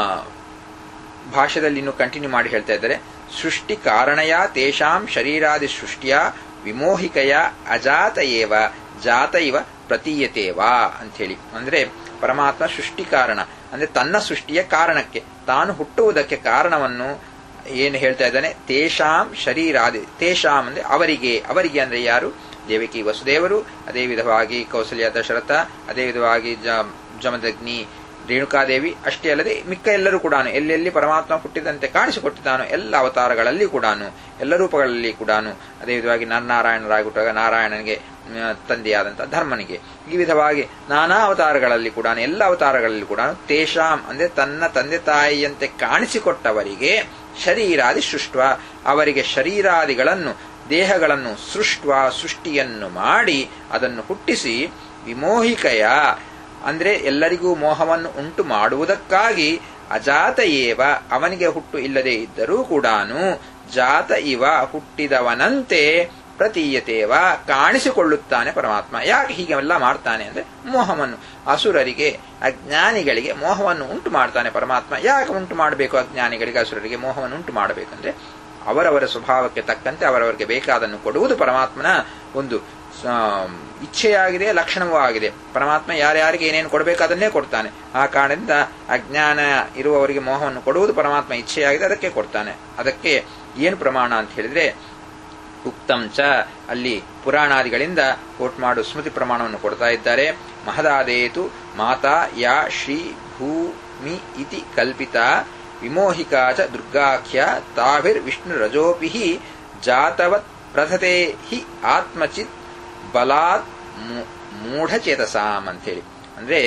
ಭಾಷೆದಲ್ಲಿ ಇನ್ನು ಕಂಟಿನ್ಯೂ ಮಾಡಿ ಹೇಳ್ತಾ ಇದ್ದಾರೆ ಸೃಷ್ಟಿ ಕಾರಣಯ ತೇಷಾಂ ಶರೀರಾದಿ ಸೃಷ್ಟಿಯ ವಿಮೋಹಿಕೆಯ ಅಜಾತ ಏವ ಜಾತ ಇವ ಪ್ರತೀಯತೇವಾ ಅಂಥೇಳಿ ಅಂದ್ರೆ ಪರಮಾತ್ಮ ಸೃಷ್ಟಿ ಕಾರಣ ಅಂದ್ರೆ ತನ್ನ ಸೃಷ್ಟಿಯ ಕಾರಣಕ್ಕೆ ತಾನು ಹುಟ್ಟುವುದಕ್ಕೆ ಕಾರಣವನ್ನು ಏನು ಹೇಳ್ತಾ ಇದ್ದಾನೆ ತೇಷಾಂ ಶರೀರಾದಿ ತೇಷಾಂ ಅಂದ್ರೆ ಅವರಿಗೆ ಅವರಿಗೆ ಅಂದ್ರೆ ಯಾರು ದೇವಕಿ ವಸುದೇವರು ಅದೇ ವಿಧವಾಗಿ ಕೌಸಲ್ಯ ದಶರಥ ಅದೇ ವಿಧವಾಗಿ ಜ ಜಮದಗ್ನಿ ರೇಣುಕಾದೇವಿ ಅಷ್ಟೇ ಅಲ್ಲದೆ ಮಿಕ್ಕ ಎಲ್ಲರೂ ಕೂಡ ಎಲ್ಲೆಲ್ಲಿ ಪರಮಾತ್ಮ ಹುಟ್ಟಿದಂತೆ ಕಾಣಿಸಿಕೊಟ್ಟಿದ್ದಾನೋ ಎಲ್ಲ ಅವತಾರಗಳಲ್ಲಿ ಕೂಡ ಎಲ್ಲ ರೂಪಗಳಲ್ಲಿ ಕೂಡ ಅದೇ ವಿಧವಾಗಿ ನರನಾರಾಯಣರಾಗುಟ್ಟಾಗ ನಾರಾಯಣನಿಗೆ ತಂದೆಯಾದಂತಹ ಧರ್ಮನಿಗೆ ಈ ವಿಧವಾಗಿ ನಾನಾ ಅವತಾರಗಳಲ್ಲಿ ಕೂಡ ಎಲ್ಲ ಅವತಾರಗಳಲ್ಲಿ ಕೂಡ ತೇಷಾಂ ಅಂದ್ರೆ ತನ್ನ ತಂದೆ ತಾಯಿಯಂತೆ ಕಾಣಿಸಿಕೊಟ್ಟವರಿಗೆ ಶರೀರಾದಿ ಸೃಷ್ಟ ಅವರಿಗೆ ಶರೀರಾದಿಗಳನ್ನು ದೇಹಗಳನ್ನು ಸೃಷ್ಟ ಸೃಷ್ಟಿಯನ್ನು ಮಾಡಿ ಅದನ್ನು ಹುಟ್ಟಿಸಿ ವಿಮೋಹಿಕೆಯ ಅಂದ್ರೆ ಎಲ್ಲರಿಗೂ ಮೋಹವನ್ನು ಉಂಟು ಮಾಡುವುದಕ್ಕಾಗಿ ಅಜಾತ ಏವ ಅವನಿಗೆ ಹುಟ್ಟು ಇಲ್ಲದೆ ಇದ್ದರೂ ಕೂಡ ಜಾತ ಇವ ಹುಟ್ಟಿದವನಂತೆ ಪ್ರತೀಯತೇವ ಕಾಣಿಸಿಕೊಳ್ಳುತ್ತಾನೆ ಪರಮಾತ್ಮ ಯಾಕೆ ಹೀಗೆಲ್ಲ ಮಾಡ್ತಾನೆ ಅಂದ್ರೆ ಮೋಹವನ್ನು ಅಸುರರಿಗೆ ಅಜ್ಞಾನಿಗಳಿಗೆ ಮೋಹವನ್ನು ಉಂಟು ಮಾಡ್ತಾನೆ ಪರಮಾತ್ಮ ಯಾಕೆ ಉಂಟು ಮಾಡಬೇಕು ಅಜ್ಞಾನಿಗಳಿಗೆ ಅಸುರರಿಗೆ ಮೋಹವನ್ನು ಉಂಟು ಮಾಡಬೇಕಂದ್ರೆ ಅವರವರ ಸ್ವಭಾವಕ್ಕೆ ತಕ್ಕಂತೆ ಅವರವರಿಗೆ ಬೇಕಾದನ್ನು ಕೊಡುವುದು ಪರಮಾತ್ಮನ ಒಂದು ಇಚ್ಛೆಯಾಗಿದೆ ಲಕ್ಷಣವೂ ಆಗಿದೆ ಪರಮಾತ್ಮ ಯಾರ್ಯಾರಿಗೆ ಏನೇನು ಕೊಡಬೇಕು ಅದನ್ನೇ ಕೊಡ್ತಾನೆ ಆ ಕಾರಣದಿಂದ ಅಜ್ಞಾನ ಇರುವವರಿಗೆ ಮೋಹವನ್ನು ಕೊಡುವುದು ಪರಮಾತ್ಮ ಇಚ್ಛೆಯಾಗಿದೆ ಅದಕ್ಕೆ ಕೊಡ್ತಾನೆ ಅದಕ್ಕೆ ಏನು ಪ್ರಮಾಣ ಅಂತ ಹೇಳಿದ್ರೆ ಉಕ್ತಂ ಚ ಅಲ್ಲಿ ಪುರಾಣಾದಿಗಳಿಂದ ಕೋಟ್ ಮಾಡು ಸ್ಮೃತಿ ಪ್ರಮಾಣವನ್ನು ಕೊಡ್ತಾ ಇದ್ದಾರೆ ಮಹದಾದೇತು ಮಾತಾ ಯಾ ಶ್ರೀ ಭೂಮಿ ಇತಿ ಕಲ್ಪಿತ ವಿಮೋಹಿಕಾ ಚ ದುರ್ಗಾಖ್ಯ ತಾಭಿರ್ ವಿಷ್ಣು ರಜೋಪಿ ಜಾತವತ್ ಪ್ರಥತೆ ಹಿ ಆತ್ಮಚಿತ್ ಬಲಾತ್ ಮೂಢಚೇತಸಾಂ ಅಂತೇಳಿ ಅಂದ್ರೆ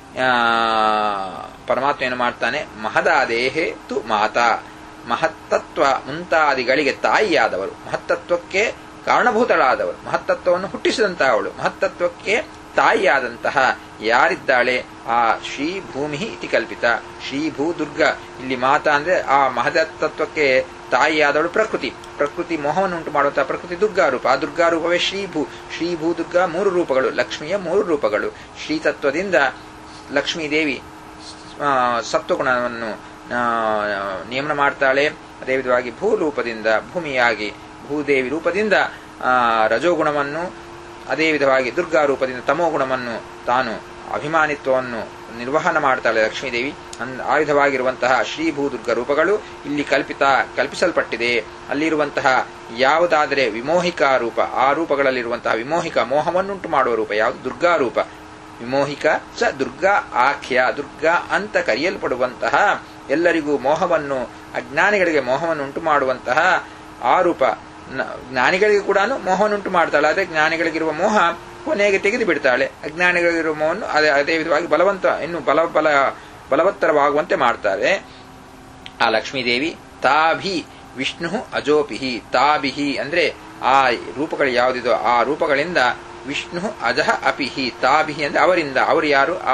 ಪರಮಾತ್ಮ ಏನು ಮಾಡ್ತಾನೆ ಮಹದಾದೇಹೆ ತು ಮಾತಾ ಮಹತ್ತತ್ವ ಮುಂತಾದಿಗಳಿಗೆ ತಾಯಿಯಾದವರು ಮಹತ್ತತ್ವಕ್ಕೆ ಕಾರಣಭೂತಳಾದವರು ಮಹತ್ತತ್ವವನ್ನು ಹುಟ್ಟಿಸಿದಂತಹ ಅವಳು ಮಹತ್ತತ್ವಕ್ಕೆ ತಾಯಿಯಾದಂತಹ ಯಾರಿದ್ದಾಳೆ ಆ ಶ್ರೀ ಭೂಮಿ ಇತಿ ಕಲ್ಪಿತ ಶ್ರೀ ಭೂ ದುರ್ಗ ಇಲ್ಲಿ ಮಾತಾ ಅಂದ್ರೆ ಆ ಮಹದತ್ತತ್ವಕ್ಕೆ ತಾಯಿಯಾದವಳು ಪ್ರಕೃತಿ ಪ್ರಕೃತಿ ಮೋಹವನ್ನು ಉಂಟು ಮಾಡುವಂತಹ ಪ್ರಕೃತಿ ದುರ್ಗಾರೂಪ ಆ ದುರ್ಗಾರೂಪವೇ ಶ್ರೀಭೂ ಶ್ರೀಭೂ ದುರ್ಗಾ ಮೂರು ರೂಪಗಳು ಲಕ್ಷ್ಮಿಯ ಮೂರು ರೂಪಗಳು ಶ್ರೀತತ್ವದಿಂದ ಲಕ್ಷ್ಮೀದೇವಿ ಸತ್ವಗುಣವನ್ನು ನಿಯಮನ ಮಾಡ್ತಾಳೆ ಅದೇ ವಿಧವಾಗಿ ಭೂರೂಪದಿಂದ ಭೂಮಿಯಾಗಿ ಭೂದೇವಿ ರೂಪದಿಂದ ರಜೋಗುಣವನ್ನು ಅದೇ ವಿಧವಾಗಿ ದುರ್ಗಾ ರೂಪದಿಂದ ತಮೋ ಗುಣವನ್ನು ತಾನು ಅಭಿಮಾನಿತ್ವವನ್ನು ನಿರ್ವಹಣ ಮಾಡ್ತಾಳೆ ಲಕ್ಷ್ಮೀದೇವಿ ಆ ವಿಧವಾಗಿರುವಂತಹ ಶ್ರೀ ಭೂದುರ್ಗ ರೂಪಗಳು ಇಲ್ಲಿ ಕಲ್ಪಿತ ಕಲ್ಪಿಸಲ್ಪಟ್ಟಿದೆ ಅಲ್ಲಿರುವಂತಹ ಯಾವುದಾದರೆ ವಿಮೋಹಿಕಾ ರೂಪ ಆ ರೂಪಗಳಲ್ಲಿರುವಂತಹ ವಿಮೋಹಿಕ ಮೋಹವನ್ನುಂಟು ಮಾಡುವ ರೂಪ ಯಾವುದು ದುರ್ಗಾ ರೂಪ ವಿಮೋಹಿಕ ಚ ದುರ್ಗಾ ಆಖ್ಯ ದುರ್ಗಾ ಅಂತ ಕರೆಯಲ್ಪಡುವಂತಹ ಎಲ್ಲರಿಗೂ ಮೋಹವನ್ನು ಅಜ್ಞಾನಿಗಳಿಗೆ ಮೋಹವನ್ನು ಉಂಟು ಮಾಡುವಂತಹ ಆ ರೂಪ ಜ್ಞಾನಿಗಳಿಗೆ ಕೂಡ ಮೋಹವನ್ನುಂಟು ಮಾಡ್ತಾಳೆ ಅದೇ ಜ್ಞಾನಿಗಳಿಗಿರುವ ಮೋಹ ಕೊನೆಗೆ ತೆಗೆದು ಬಿಡ್ತಾಳೆ ಅಜ್ಞಾನಿಗಳಿರುವ ಮೋಹವನ್ನು ಅದೇ ಅದೇ ವಿಧವಾಗಿ ಬಲವಂತ ಇನ್ನು ಬಲ ಬಲ ಬಲವತ್ತರವಾಗುವಂತೆ ಮಾಡ್ತಾರೆ ಆ ಲಕ್ಷ್ಮೀದೇವಿ ತಾಭಿ ವಿಷ್ಣು ಅಜೋಪಿಹಿ ತಾಭಿಹಿ ಅಂದ್ರೆ ಆ ರೂಪಗಳು ಯಾವುದಿದೋ ಆ ರೂಪಗಳಿಂದ ವಿಷ್ಣು ಅಜಹ ಅಪಿಹಿ ತಾಭಿಹಿ ಅಂದ್ರೆ ಅವರಿಂದ ಅವರು ಯಾರು ಆ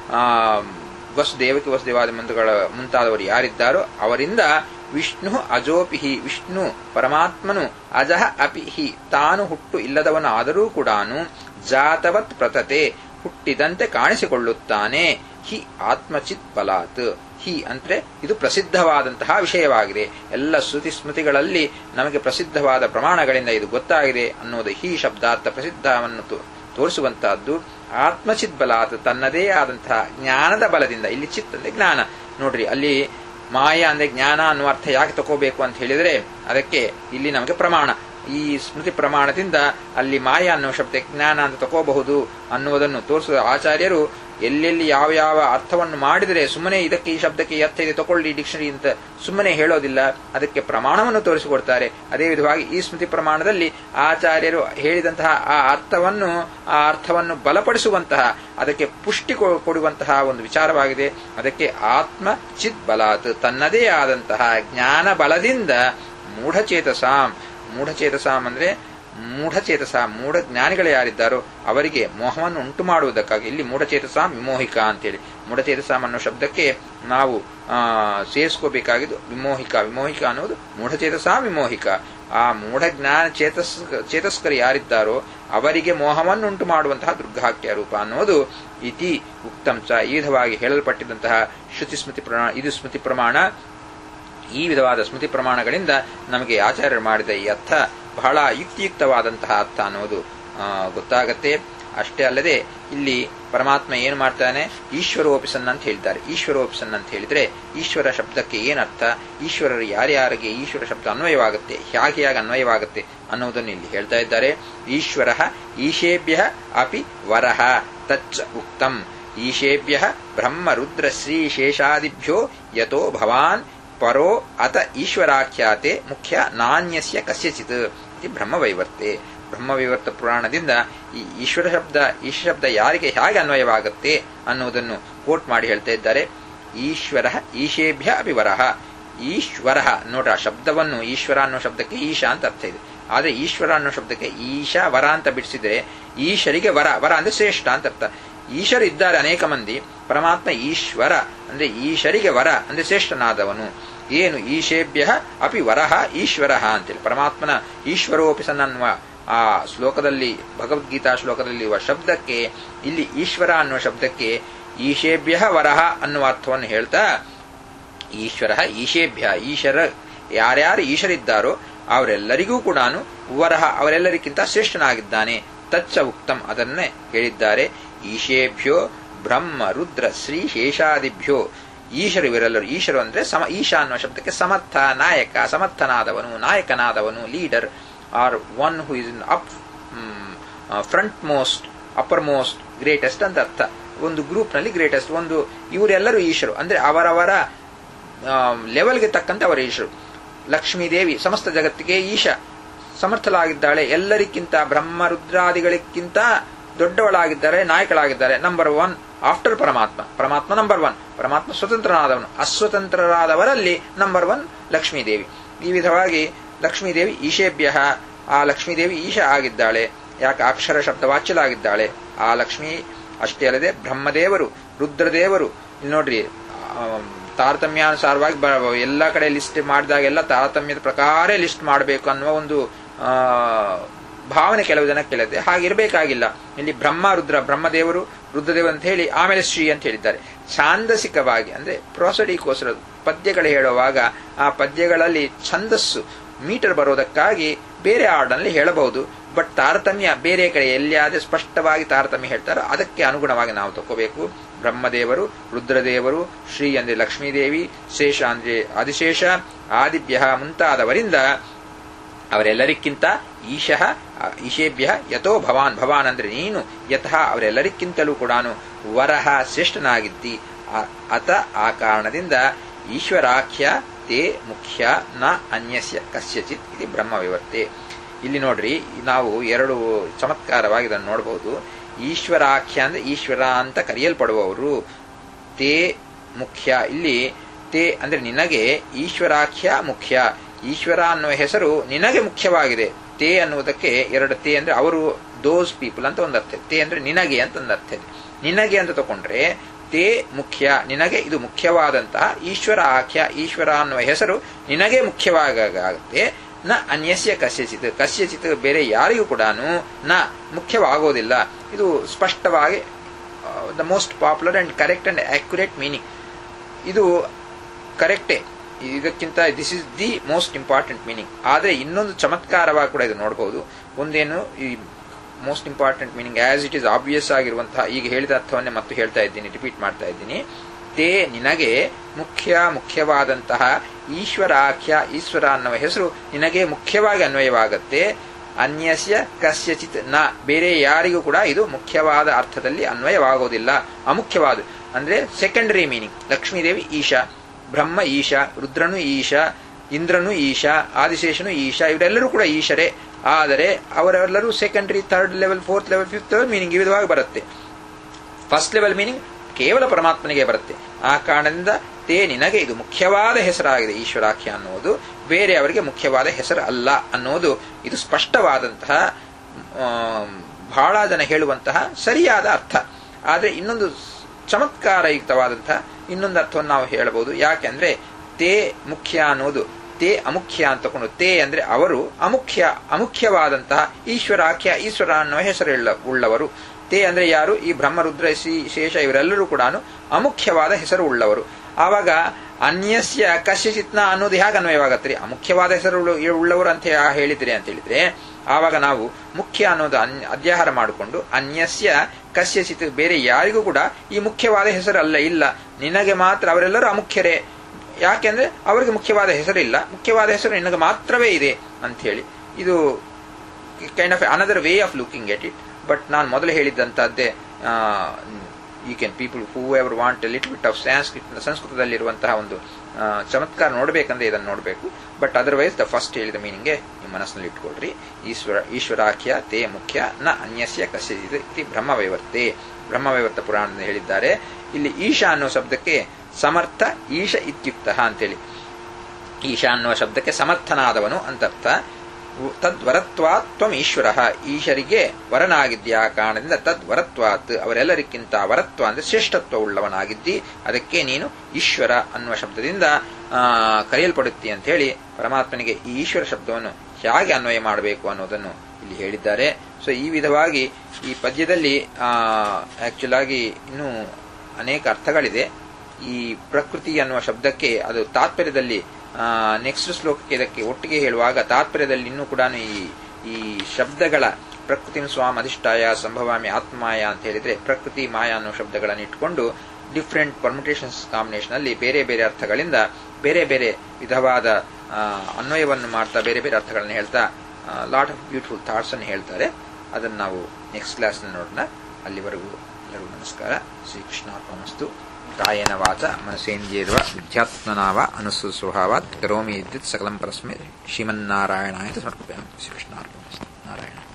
ವಸುದೇವಕಿ ವಸುದೇವಾದ ಮಂತ್ರಗಳ ಮುಂತಾದವರು ಯಾರಿದ್ದಾರೋ ಅವರಿಂದ ವಿಷ್ಣು ಅಜೋಪಿಹಿ ವಿಷ್ಣು ಪರಮಾತ್ಮನು ಅಜಹ ಅಪಿಹಿ ತಾನು ಹುಟ್ಟು ಇಲ್ಲದವನಾದರೂ ಕೂಡ ಜಾತವತ್ ಪ್ರತತೆ ಹುಟ್ಟಿದಂತೆ ಕಾಣಿಸಿಕೊಳ್ಳುತ್ತಾನೆ ಹಿ ಆತ್ಮಚಿತ್ ಬಲಾತ್ ಹಿ ಅಂದ್ರೆ ಇದು ಪ್ರಸಿದ್ಧವಾದಂತಹ ವಿಷಯವಾಗಿದೆ ಎಲ್ಲ ಶ್ರುತಿ ಸ್ಮೃತಿಗಳಲ್ಲಿ ನಮಗೆ ಪ್ರಸಿದ್ಧವಾದ ಪ್ರಮಾಣಗಳಿಂದ ಇದು ಗೊತ್ತಾಗಿದೆ ಅನ್ನೋದು ಹಿ ಶಬ್ದಾರ್ಥ ಪ್ರಸಿದ್ಧವನ್ನು ತೋರಿಸುವಂತಹದ್ದು ಆತ್ಮಚಿತ್ ಬಲಾತ್ ತನ್ನದೇ ಆದಂತಹ ಜ್ಞಾನದ ಬಲದಿಂದ ಇಲ್ಲಿ ಚಿತ್ ಅಂದ್ರೆ ಜ್ಞಾನ ನೋಡ್ರಿ ಅಲ್ಲಿ ಮಾಯ ಅಂದ್ರೆ ಜ್ಞಾನ ಅನ್ನುವ ಅರ್ಥ ಯಾಕೆ ತಗೋಬೇಕು ಅಂತ ಹೇಳಿದ್ರೆ ಅದಕ್ಕೆ ಇಲ್ಲಿ ನಮಗೆ ಪ್ರಮಾಣ ಈ ಸ್ಮೃತಿ ಪ್ರಮಾಣದಿಂದ ಅಲ್ಲಿ ಮಾಯ ಅನ್ನುವ ಶಬ್ದ ಜ್ಞಾನ ಅಂತ ತಗೋಬಹುದು ಅನ್ನುವುದನ್ನು ತೋರಿಸುವ ಆಚಾರ್ಯರು ಎಲ್ಲೆಲ್ಲಿ ಯಾವ ಯಾವ ಅರ್ಥವನ್ನು ಮಾಡಿದರೆ ಸುಮ್ಮನೆ ಇದಕ್ಕೆ ಈ ಶಬ್ದಕ್ಕೆ ಈ ಅರ್ಥ ಇದೆ ತಗೊಳ್ಳಿ ಡಿಕ್ಷನರಿ ಅಂತ ಸುಮ್ಮನೆ ಹೇಳೋದಿಲ್ಲ ಅದಕ್ಕೆ ಪ್ರಮಾಣವನ್ನು ತೋರಿಸಿಕೊಡ್ತಾರೆ ಅದೇ ವಿಧವಾಗಿ ಈ ಸ್ಮೃತಿ ಪ್ರಮಾಣದಲ್ಲಿ ಆಚಾರ್ಯರು ಹೇಳಿದಂತಹ ಆ ಅರ್ಥವನ್ನು ಆ ಅರ್ಥವನ್ನು ಬಲಪಡಿಸುವಂತಹ ಅದಕ್ಕೆ ಪುಷ್ಟಿ ಕೊಡುವಂತಹ ಒಂದು ವಿಚಾರವಾಗಿದೆ ಅದಕ್ಕೆ ಆತ್ಮ ಚಿತ್ ಬಲಾತ್ ತನ್ನದೇ ಆದಂತಹ ಜ್ಞಾನ ಬಲದಿಂದ ಮೂಢಚೇತಸಾಂ ಮೂಢಚೇತಸಾಂ ಅಂದ್ರೆ ಮೂಢಚೇತಸ ಮೂಢ ಜ್ಞಾನಿಗಳು ಯಾರಿದ್ದಾರೋ ಅವರಿಗೆ ಮೋಹವನ್ನು ಉಂಟು ಮಾಡುವುದಕ್ಕಾಗಿ ಇಲ್ಲಿ ಮೂಢಚೇತಸಾಂ ವಿಮೋಹಿಕ ಅಂತೇಳಿ ಮೂಢಚೇತಸಾಂ ಅನ್ನೋ ಶಬ್ದಕ್ಕೆ ನಾವು ಸೇರಿಸ್ಕೋಬೇಕಾಗಿದ್ದು ವಿಮೋಹಿಕ ವಿಮೋಹಿಕ ಅನ್ನೋದು ಮೂಢಚೇತಸಾಂ ವಿಮೋಹಿಕ ಆ ಮೂಢ ಜ್ಞಾನ ಚೇತಸ್ ಚೇತಸ್ಕರು ಯಾರಿದ್ದಾರೋ ಅವರಿಗೆ ಮೋಹವನ್ನು ಉಂಟು ಮಾಡುವಂತಹ ದುರ್ಗಾಖ್ಯ ರೂಪ ಅನ್ನೋದು ಇತಿ ಉಕ್ತಂಚ ಈ ವಿಧವಾಗಿ ಹೇಳಲ್ಪಟ್ಟಿದ್ದಂತಹ ಶ್ರುತಿ ಸ್ಮೃತಿ ಪ್ರಮಾಣ ಇದು ಸ್ಮೃತಿ ಪ್ರಮಾಣ ಈ ವಿಧವಾದ ಸ್ಮೃತಿ ಪ್ರಮಾಣಗಳಿಂದ ನಮಗೆ ಆಚಾರ್ಯರು ಮಾಡಿದ ಈ ಅರ್ಥ ಬಹಳ ಯುಕ್ತಿಯುಕ್ತವಾದಂತಹ ಅರ್ಥ ಅನ್ನೋದು ಗೊತ್ತಾಗತ್ತೆ ಅಷ್ಟೇ ಅಲ್ಲದೆ ಇಲ್ಲಿ ಪರಮಾತ್ಮ ಏನು ಮಾಡ್ತಾನೆ ಈಶ್ವರೋಪಿಸನ್ ಅಂತ ಹೇಳ್ತಾರೆ ಈಶ್ವರೋಪಿಸನ್ ಅಂತ ಹೇಳಿದ್ರೆ ಈಶ್ವರ ಶಬ್ದಕ್ಕೆ ಏನರ್ಥ ಈಶ್ವರರು ಯಾರ್ಯಾರಿಗೆ ಈಶ್ವರ ಶಬ್ದ ಅನ್ವಯವಾಗುತ್ತೆ ಹೇಗೆ ಹೇಗೆ ಅನ್ವಯವಾಗುತ್ತೆ ಅನ್ನೋದನ್ನು ಇಲ್ಲಿ ಹೇಳ್ತಾ ಇದ್ದಾರೆ ಈಶ್ವರ ಈಶೇಭ್ಯ ಅಪಿ ವರಹ ತಚ್ಚ ಉಕ್ತಂ ಈಶೇಭ್ಯ ಬ್ರಹ್ಮ ರುದ್ರ ಶ್ರೀ ಶೇಷಾದಿಭ್ಯೋ ಯಥೋ ಭವಾನ್ ಪರೋ ಅತ ಈಶ್ವರಾಖ್ಯಾತೆ ಮುಖ್ಯ ನಾಣ್ಯಸ್ಯ ಕಸ್ಯಚಿತ್ ಇದು ಬ್ರಹ್ಮವೈವರ್ತೆ ಬ್ರಹ್ಮವೈವರ್ತ ಪುರಾಣದಿಂದ ಈ ಈಶ್ವರ ಶಬ್ದ ಈಶ್ವರ ಶಬ್ದ ಯಾರಿಗೆ ಹೇಗೆ ಅನ್ವಯವಾಗುತ್ತೆ ಅನ್ನುವುದನ್ನು ಕೋಟ್ ಮಾಡಿ ಹೇಳ್ತಾ ಇದ್ದಾರೆ ಈಶ್ವರ ಈಶೇಭ್ಯ ಅಭಿವರಹ ಈಶ್ವರ ನೋಡ್ರ ಶಬ್ದವನ್ನು ಈಶ್ವರ ಅನ್ನೋ ಶಬ್ದಕ್ಕೆ ಈಶಾ ಅಂತ ಅರ್ಥ ಇದೆ ಆದ್ರೆ ಈಶ್ವರ ಅನ್ನೋ ಶಬ್ದಕ್ಕೆ ಈಶಾ ವರ ಅಂತ ಬಿಡಿಸಿದ್ರೆ ಈಶರಿಗೆ ವರ ವರ ಅಂದ್ರೆ ಶ್ರೇಷ್ಠ ಅಂತ ಅರ್ಥ ಈಶ್ವರ ಇದ್ದಾರೆ ಅನೇಕ ಮಂದಿ ಪರಮಾತ್ಮ ಈಶ್ವರ ಅಂದ್ರೆ ಈಶರಿಗೆ ವರ ಅಂದ್ರೆ ಶ್ರೇಷ್ಠನಾದವನು ಏನು ಈಶೇಭ್ಯ ಅಪಿ ವರಹ ಈಶ್ವರ ಅಂತೇಳಿ ಪರಮಾತ್ಮನ ಈಶ್ವರೋಪಿ ಸನ್ನನ್ನುವ ಆ ಶ್ಲೋಕದಲ್ಲಿ ಭಗವದ್ಗೀತಾ ಶ್ಲೋಕದಲ್ಲಿ ಇರುವ ಶಬ್ದಕ್ಕೆ ಇಲ್ಲಿ ಈಶ್ವರ ಅನ್ನುವ ಶಬ್ದಕ್ಕೆ ಈಶೇಭ್ಯ ವರಹ ಅನ್ನುವ ಅರ್ಥವನ್ನು ಹೇಳ್ತಾ ಈಶ್ವರ ಈಶೇಭ್ಯ ಈಶ್ವರ ಯಾರ್ಯಾರು ಈಶ್ವರಿದ್ದಾರೋ ಅವರೆಲ್ಲರಿಗೂ ಕೂಡ ವರಹ ಅವರೆಲ್ಲರಿಗಿಂತ ಶ್ರೇಷ್ಠನಾಗಿದ್ದಾನೆ ತಚ್ಚ ಉಕ್ತಂ ಅದನ್ನೇ ಹೇಳಿದ್ದಾರೆ ಈಶೇಭ್ಯೋ ಬ್ರಹ್ಮ ರುದ್ರ ಶ್ರೀ ಶೇಷಾದಿಭ್ಯೋ ಈಶ್ವರ ಇವರೆಲ್ಲರೂ ಈಶ್ವರ ಅಂದ್ರೆ ಸಮ ಈಶಾ ಅನ್ನುವ ಶಬ್ದಕ್ಕೆ ಸಮರ್ಥ ನಾಯಕ ಸಮರ್ಥನಾದವನು ನಾಯಕನಾದವನು leader are one who is in up front most upper most greatest ಅಂತ ಅರ್ಥ ಒಂದು ಗ್ರೂಪ್ ನಲ್ಲಿ ಗ್ರೇಟೆಸ್ಟ್ ಒಂದು ಇವರೆಲ್ಲರೂ ಈಶ್ವರು ಅಂದ್ರೆ ಅವರವರ ಲೆವೆಲ್ಗೆ ತಕ್ಕಂತೆ ಅವರ ಈಶ್ವರು ಲಕ್ಷ್ಮೀದೇವಿ ಸಮಸ್ತ ಜಗತ್ತಿಗೆ ಈಶ ಸಮರ್ಥಲಾಗಿದ್ದಾಳೆ ಎಲ್ಲರಿಗಿಂತ ಬ್ರಹ್ಮ ರುದ್ರಾದಿಗಳಿಗಿಂತ ದೊಡ್ಡವಳಾಗಿದ್ದಾರೆ ನಾಯಕಳಾಗಿದ್ದಾರೆ ನಂಬರ್ ಒನ್ ಆಫ್ಟರ್ ಪರಮಾತ್ಮ ಪರಮಾತ್ಮ ನಂಬರ್ ಒನ್ ಪರಮಾತ್ಮ ಸ್ವತಂತ್ರನಾದವನು ಅಸ್ವತಂತ್ರರಾದವರಲ್ಲಿ ನಂಬರ್ ಒನ್ ಲಕ್ಷ್ಮೀದೇವಿ ಈ ವಿಧವಾಗಿ ಲಕ್ಷ್ಮೀದೇವಿ ಈಶೇಭ್ಯ ಆ ಲಕ್ಷ್ಮೀದೇವಿ ಈಶ ಆಗಿದ್ದಾಳೆ ಯಾಕೆ ಅಕ್ಷರ ಶಬ್ದ ವಾಚ್ಯಲಾಗಿದ್ದಾಳೆ ಆ ಲಕ್ಷ್ಮಿ ಅಷ್ಟೇ ಅಲ್ಲದೆ ಬ್ರಹ್ಮದೇವರು ರುದ್ರದೇವರು ಇಲ್ಲಿ ನೋಡ್ರಿ ತಾರತಮ್ಯಾನುಸಾರವಾಗಿ ಎಲ್ಲ ಕಡೆ ಲಿಸ್ಟ್ ಮಾಡಿದಾಗೆಲ್ಲ ತಾರತಮ್ಯದ ಪ್ರಕಾರ ಲಿಸ್ಟ್ ಮಾಡಬೇಕು ಅನ್ನುವ ಒಂದು ಭಾವನೆ ಕೆಲವು ಜನ ಕೇಳಿದೆ ಹಾಗಿರಬೇಕಾಗಿಲ್ಲ ಇಲ್ಲಿ ಬ್ರಹ್ಮ ರುದ್ರ ಬ್ರಹ್ಮದೇವರು ರುದ್ರದೇವ ಅಂತ ಹೇಳಿ ಆಮೇಲೆ ಶ್ರೀ ಅಂತ ಹೇಳಿದ್ದಾರೆ ಛಾಂದಸಿಕವಾಗಿ ಅಂದ್ರೆ ಪ್ರೋಸಡಿಕೋಸ್ಕರ ಪದ್ಯಗಳು ಹೇಳುವಾಗ ಆ ಪದ್ಯಗಳಲ್ಲಿ ಛಂದಸ್ಸು ಮೀಟರ್ ಬರೋದಕ್ಕಾಗಿ ಬೇರೆ ಆರ್ಡರ್ನಲ್ಲಿ ಹೇಳಬಹುದು ಬಟ್ ತಾರತಮ್ಯ ಬೇರೆ ಕಡೆ ಎಲ್ಲಿಯಾದ್ರೆ ಸ್ಪಷ್ಟವಾಗಿ ತಾರತಮ್ಯ ಹೇಳ್ತಾರೋ ಅದಕ್ಕೆ ಅನುಗುಣವಾಗಿ ನಾವು ತಗೋಬೇಕು ಬ್ರಹ್ಮದೇವರು ರುದ್ರದೇವರು ಶ್ರೀ ಅಂದ್ರೆ ಲಕ್ಷ್ಮೀದೇವಿ ಶೇಷ ಅಂದ್ರೆ ಆದಿಶೇಷ ಆದಿಭ್ಯ ಮುಂತಾದವರಿಂದ ಅವರೆಲ್ಲರಿಗಿಂತ ಈಶಃ ಈಶೇಭ್ಯ ಯಥೋ ಭವಾನ್ ಭವಾನ್ ಅಂದ್ರೆ ನೀನು ಯತಃ ಅವರೆಲ್ಲರಿಗಿಂತಲೂ ಕೂಡ ವರಹ ಶ್ರೇಷ್ಠನಾಗಿದ್ದಿ ಅತ ಆ ಕಾರಣದಿಂದ ಈಶ್ವರಾಖ್ಯ ತೇ ಮುಖ್ಯ ನ ಅನ್ಯಸ್ಯ ಕಸ್ಯಚಿತ್ ಇದು ಬ್ರಹ್ಮವಿವರ್ತೆ ಇಲ್ಲಿ ನೋಡ್ರಿ ನಾವು ಎರಡು ಚಮತ್ಕಾರವಾಗಿ ಇದನ್ನು ನೋಡಬಹುದು ಈಶ್ವರಾಖ್ಯ ಅಂದ್ರೆ ಈಶ್ವರ ಅಂತ ಕರೆಯಲ್ಪಡುವವರು ತೇ ಮುಖ್ಯ ಇಲ್ಲಿ ತೇ ಅಂದ್ರೆ ನಿನಗೆ ಈಶ್ವರಾಖ್ಯ ಮುಖ್ಯ ಈಶ್ವರ ಅನ್ನುವ ಹೆಸರು ನಿನಗೆ ಮುಖ್ಯವಾಗಿದೆ ತೇ ಅನ್ನುವುದಕ್ಕೆ ಎರಡು ತೇ ಅಂದ್ರೆ ಅವರು ದೋಸ್ ಪೀಪಲ್ ಅಂತ ಒಂದು ಅರ್ಥ ತೇ ಅಂದ್ರೆ ನಿನಗೆ ಅಂತ ಒಂದು ಅರ್ಥ ಇದೆ ನಿನಗೆ ಅಂತ ತಗೊಂಡ್ರೆ ತೇ ಮುಖ್ಯ ನಿನಗೆ ಇದು ಮುಖ್ಯವಾದಂತಹ ಈಶ್ವರ ಆಖ್ಯ ಈಶ್ವರ ಅನ್ನುವ ಹೆಸರು ನಿನಗೆ ಮುಖ್ಯವಾಗುತ್ತೆ ನ ಅನ್ಯಸ್ಯ ಕಸ್ಯಚಿತ್ ಕಸ್ಯಚಿತ್ ಬೇರೆ ಯಾರಿಗೂ ಕೂಡ ನ ಮುಖ್ಯವಾಗೋದಿಲ್ಲ ಇದು ಸ್ಪಷ್ಟವಾಗಿ the most popular and correct and accurate meaning ಇದು ಕರೆಕ್ಟೇ ಇದಕ್ಕಿಂತ this is the most important meaning ಆದರೆ ಇನ್ನೊಂದು ಚಮತ್ಕಾರವಾಗಿ ಕೂಡ ಇದು ನೋಡಬಹುದು ಒಂದೇನು ಈ most important meaning as it is obvious ಆಗಿರುವಂತಹ ಈಗ ಹೇಳಿದ ಅರ್ಥವನ್ನೇ ಮತ್ತು ಹೇಳ್ತಾ ಇದ್ದೀನಿ ರಿಪೀಟ್ ಮಾಡ್ತಾ ಇದ್ದೀನಿ ತೇ ನಿನಗೆ ಮುಖ್ಯ ಮುಖ್ಯವಾದಂತಹ ಈಶ್ವರಾಖ್ಯ ಈಶ್ವರ ಅನ್ನುವ ಹೆಸರು ನಿನಗೆ ಮುಖ್ಯವಾಗಿ ಅನ್ವಯವಾಗುತ್ತೆ ಅನ್ಯಸ್ಯ ಕಸ್ಯಚಿತ್ ನ ಬೇರೆ ಯಾರಿಗೂ ಕೂಡ ಇದು ಮುಖ್ಯವಾದ ಅರ್ಥದಲ್ಲಿ ಅನ್ವಯವಾಗುವುದಿಲ್ಲ ಅಮುಖ್ಯವಾದ ಅಂದ್ರೆ ಸೆಕೆಂಡರಿ ಮೀನಿಂಗ್ ಲಕ್ಷ್ಮೀದೇವಿ ಈಶಾ ಬ್ರಹ್ಮ ಈಶಾ ರುದ್ರನು ಈಶಾ ಇಂದ್ರನು ಈಶಾ ಆದಿಶೇಷನು ಈಶಾ ಇವರೆಲ್ಲರೂ ಕೂಡ ಈಶರೇ ಆದರೆ ಅವರೆಲ್ಲರೂ secondary third level fourth level fifth level meaning ಈ ವಿಧವಾಗಿ ಬರುತ್ತೆ ಫಸ್ಟ್ ಲೆವೆಲ್ ಮೀನಿಂಗ್ ಕೇವಲ ಪರಮಾತ್ಮನಿಗೆ ಬರುತ್ತೆ ಆ ಕಾರಣದಿಂದ ತೇ ನಿನಗೆ ಇದು ಮುಖ್ಯವಾದ ಹೆಸರಾಗಿದೆ ಈಶ್ವರಾಖ್ಯ ಅನ್ನುವುದು ಬೇರೆ ಅವರಿಗೆ ಮುಖ್ಯವಾದ ಹೆಸರು ಅಲ್ಲ ಅನ್ನೋದು ಇದು ಸ್ಪಷ್ಟವಾದಂತಹ ಬಹಳ ಜನ ಹೇಳುವಂತಹ ಸರಿಯಾದ ಅರ್ಥ ಆದರೆ ಇನ್ನೊಂದು ಚಮತ್ಕಾರಯುಕ್ತವಾದಂತಹ ಇನ್ನೊಂದು ಅರ್ಥವನ್ನು ನಾವು ಹೇಳಬಹುದು ಯಾಕೆಂದ್ರೆ ತೇ ಮುಖ್ಯ ಅನ್ನೋದು ತೇ ಅಮುಖ್ಯ ಅಂತ ತಕೊಂಡು ತೇ ಅಂದ್ರೆ ಅವರು ಅಮುಖ್ಯ ಅಮುಖ್ಯವಾದಂತಹ ಈಶ್ವರಾಖ್ಯ ಈಶ್ವರ ಅನ್ನುವ ಹೆಸರು ಉಳ್ಳವರು ತೇ ಅಂದ್ರೆ ಯಾರು ಈ ಬ್ರಹ್ಮರುದ್ರ ಶ್ರೀ ಶೇಷ ಇವರೆಲ್ಲರೂ ಕೂಡ ಅಮುಖ್ಯವಾದ ಹೆಸರು ಉಳ್ಳವರು ಆವಾಗ ಅನ್ಯಸ್ಯ ಕಶ್ಯಚಿತ್ನ ಅನ್ನೋದು ಹೇಗೆ ಅನ್ವಯವಾಗತ್ತೆ ಅಮುಖ್ಯವಾದ ಹೆಸರು ಉಳ್ಳವರು ಅಂತ ಹೇಳಿದ್ರಿ ಅಂತ ಹೇಳಿದ್ರೆ ಆವಾಗ ನಾವು ಮುಖ್ಯ ಅನ್ನೋದು ಅನ್- ಅಧ್ಯಾಹಾರ ಮಾಡಿಕೊಂಡು ಅನ್ಯಸ್ಯ ಕಸ್ಯಚಿತ್ ಬೇರೆ ಯಾರಿಗೂ ಕೂಡ ಈ ಮುಖ್ಯವಾದ ಹೆಸರು ಅಲ್ಲ ಇಲ್ಲ ನಿನಗೆ ಮಾತ್ರ ಅವರೆಲ್ಲರೂ ಅಮುಖ್ಯರೇ ಯಾಕೆಂದ್ರೆ ಅವರಿಗೆ ಮುಖ್ಯವಾದ ಹೆಸರಿಲ್ಲ ಮುಖ್ಯವಾದ ಹೆಸರು ನಿನಗೆ ಮಾತ್ರವೇ ಇದೆ ಅಂತ ಹೇಳಿ ಇದು kind of another way of looking at it but ನಾನು ಮೊದಲು ಹೇಳಿದ್ದಂತಹದ್ದೇ you can people who ever want little bit of Sanskrit ಸಂಸ್ಕೃತದಲ್ಲಿರುವಂತಹ ಒಂದು ಆ, ಚಮತ್ಕಾರ ನೋಡಬೇಕಂದ್ರೆ ಇದನ್ನು ನೋಡಬೇಕು ಬಟ್ ಅದರ್ವೈಸ್ ದ ಫಸ್ಟ್ ಹೇಳಿದ ಮೀನಿಂಗ್ಗೆ ನಿಮ್ಮ ಮನಸ್ಸಿನಲ್ಲಿ ಇಟ್ಕೊಳ್ರಿ ಈಶ್ವರ ಈಶ್ವರಾಖ್ಯ ತೇ ಮುಖ್ಯ ನ ಅನ್ಯಸ್ಯ ಕಸ್ಯ ಇತಿ ಬ್ರಹ್ಮವೈವರ್ತೆ ಬ್ರಹ್ಮವೈವರ್ತ ಪುರಾಣದಲ್ಲಿ ಹೇಳಿದ್ದಾರೆ ಇಲ್ಲಿ ಈಶಾ ಅನ್ನೋ ಶಬ್ದಕ್ಕೆ ಸಮರ್ಥ ಈಶ ಇತ್ಯುಕ್ತ ಅಂತೇಳಿ ಈಶಾ ಅನ್ನುವ ಶಬ್ದಕ್ಕೆ ಸಮರ್ಥನಾದವನು ಅಂತರ್ಥ ತದ್ವರತ್ವಾತ್ ತ್ವಂ ಈಶ್ವರ ಈಶರಿಗೆ ವರನಾಗಿದ್ಯಾ ಕಾರಣದಿಂದ ತದ್ವರತ್ವಾತ್ ಅವರೆಲ್ಲರಿಗಿಂತ ವರತ್ವ ಅಂದ್ರೆ ಶ್ರೇಷ್ಠತ್ವ ಉಳ್ಳವನಾಗಿದ್ದಿ ಅದಕ್ಕೆ ನೀನು ಈಶ್ವರ ಅನ್ನುವ ಶಬ್ದದಿಂದ ಆ, ಕರೆಯಲ್ಪಡುತ್ತಿ ಅಂತ ಹೇಳಿ ಪರಮಾತ್ಮನಿಗೆ ಈ ಈಶ್ವರ ಶಬ್ದವನ್ನು ಹೇಗೆ ಅನ್ವಯ ಮಾಡಬೇಕು ಅನ್ನೋದನ್ನು ಇಲ್ಲಿ ಹೇಳಿದ್ದಾರೆ ಸೊ ಈ ವಿಧವಾಗಿ ಈ ಪದ್ಯದಲ್ಲಿ ಆಕ್ಚುಲ್ ಆಗಿ ಇನ್ನೂ ಅನೇಕ ಅರ್ಥಗಳಿದೆ ಈ ಪ್ರಕೃತಿ ಅನ್ನುವ ಶಬ್ದಕ್ಕೆ ಅದು ತಾತ್ಪರ್ಯದಲ್ಲಿ ನೆಕ್ಸ್ಟ್ ಶ್ಲೋಕಕ್ಕೆ ಇದಕ್ಕೆ ಒಟ್ಟಿಗೆ ಹೇಳುವಾಗ ತಾತ್ಪರ್ಯದಲ್ಲಿ ಇನ್ನೂ ಕೂಡ ಈ ಈ ಶಬ್ದಗಳ ಪ್ರಕೃತಿ ಸ್ವಾಮ ಅಧಿಷ್ಠಾಯ ಸಂಭವಾಮಿ ಆತ್ಮಾಯ ಅಂತ ಹೇಳಿದ್ರೆ ಪ್ರಕೃತಿ ಮಾಯ ಅನ್ನೋ ಶಬ್ದಗಳನ್ನು ಇಟ್ಕೊಂಡು ಡಿಫ್ರೆಂಟ್ ಪರ್ಮಿಟೇಷನ್ಸ್ ಕಾಂಬಿನೇಷನ್ ಅಲ್ಲಿ ಬೇರೆ ಬೇರೆ ಅರ್ಥಗಳಿಂದ ಬೇರೆ ಬೇರೆ ವಿಧವಾದ ಆ, ಅನ್ವಯವನ್ನು ಮಾಡ್ತಾ ಬೇರೆ ಬೇರೆ ಅರ್ಥಗಳನ್ನು ಹೇಳ್ತಾ ಲಾಟ್ ಆಫ್ ಬ್ಯೂಟಿಫುಲ್ ಥಾಟ್ಸ್ ಅನ್ನು ಹೇಳ್ತಾರೆ ಅದನ್ನು ನಾವು ನೆಕ್ಸ್ಟ್ ಕ್ಲಾಸ್ ನೋಡೋಣ ಅಲ್ಲಿವರೆಗೂ ಎಲ್ಲರಿಗೂ ನಮಸ್ಕಾರ ಶ್ರೀಕೃಷ್ಣಾರ್ಪಣಮಸ್ತು ಕಾಯೇನ ವಾಚ ಮನಸೇಂದ್ರಿಯರ್ವ ಬುದ್ಧ್ಯಾತ್ಮನಾವ ಅನುಸ್ಸು ಸ್ವಭಾವಾತ್ ಕರೋಮಿ ವಿದ್ಯುತ್ ಸಕಲಂ ಪರಸ್ಮೈ ಶ್ರೀಮನ್ನಾರಾಯಣಾಯ ಸಮರ್ಪಯಾಮಿ ಶ್ರೀಕೃಷ್ಣಾರ್ಪಣಮಸ್ತು ನಾರಾಯಣ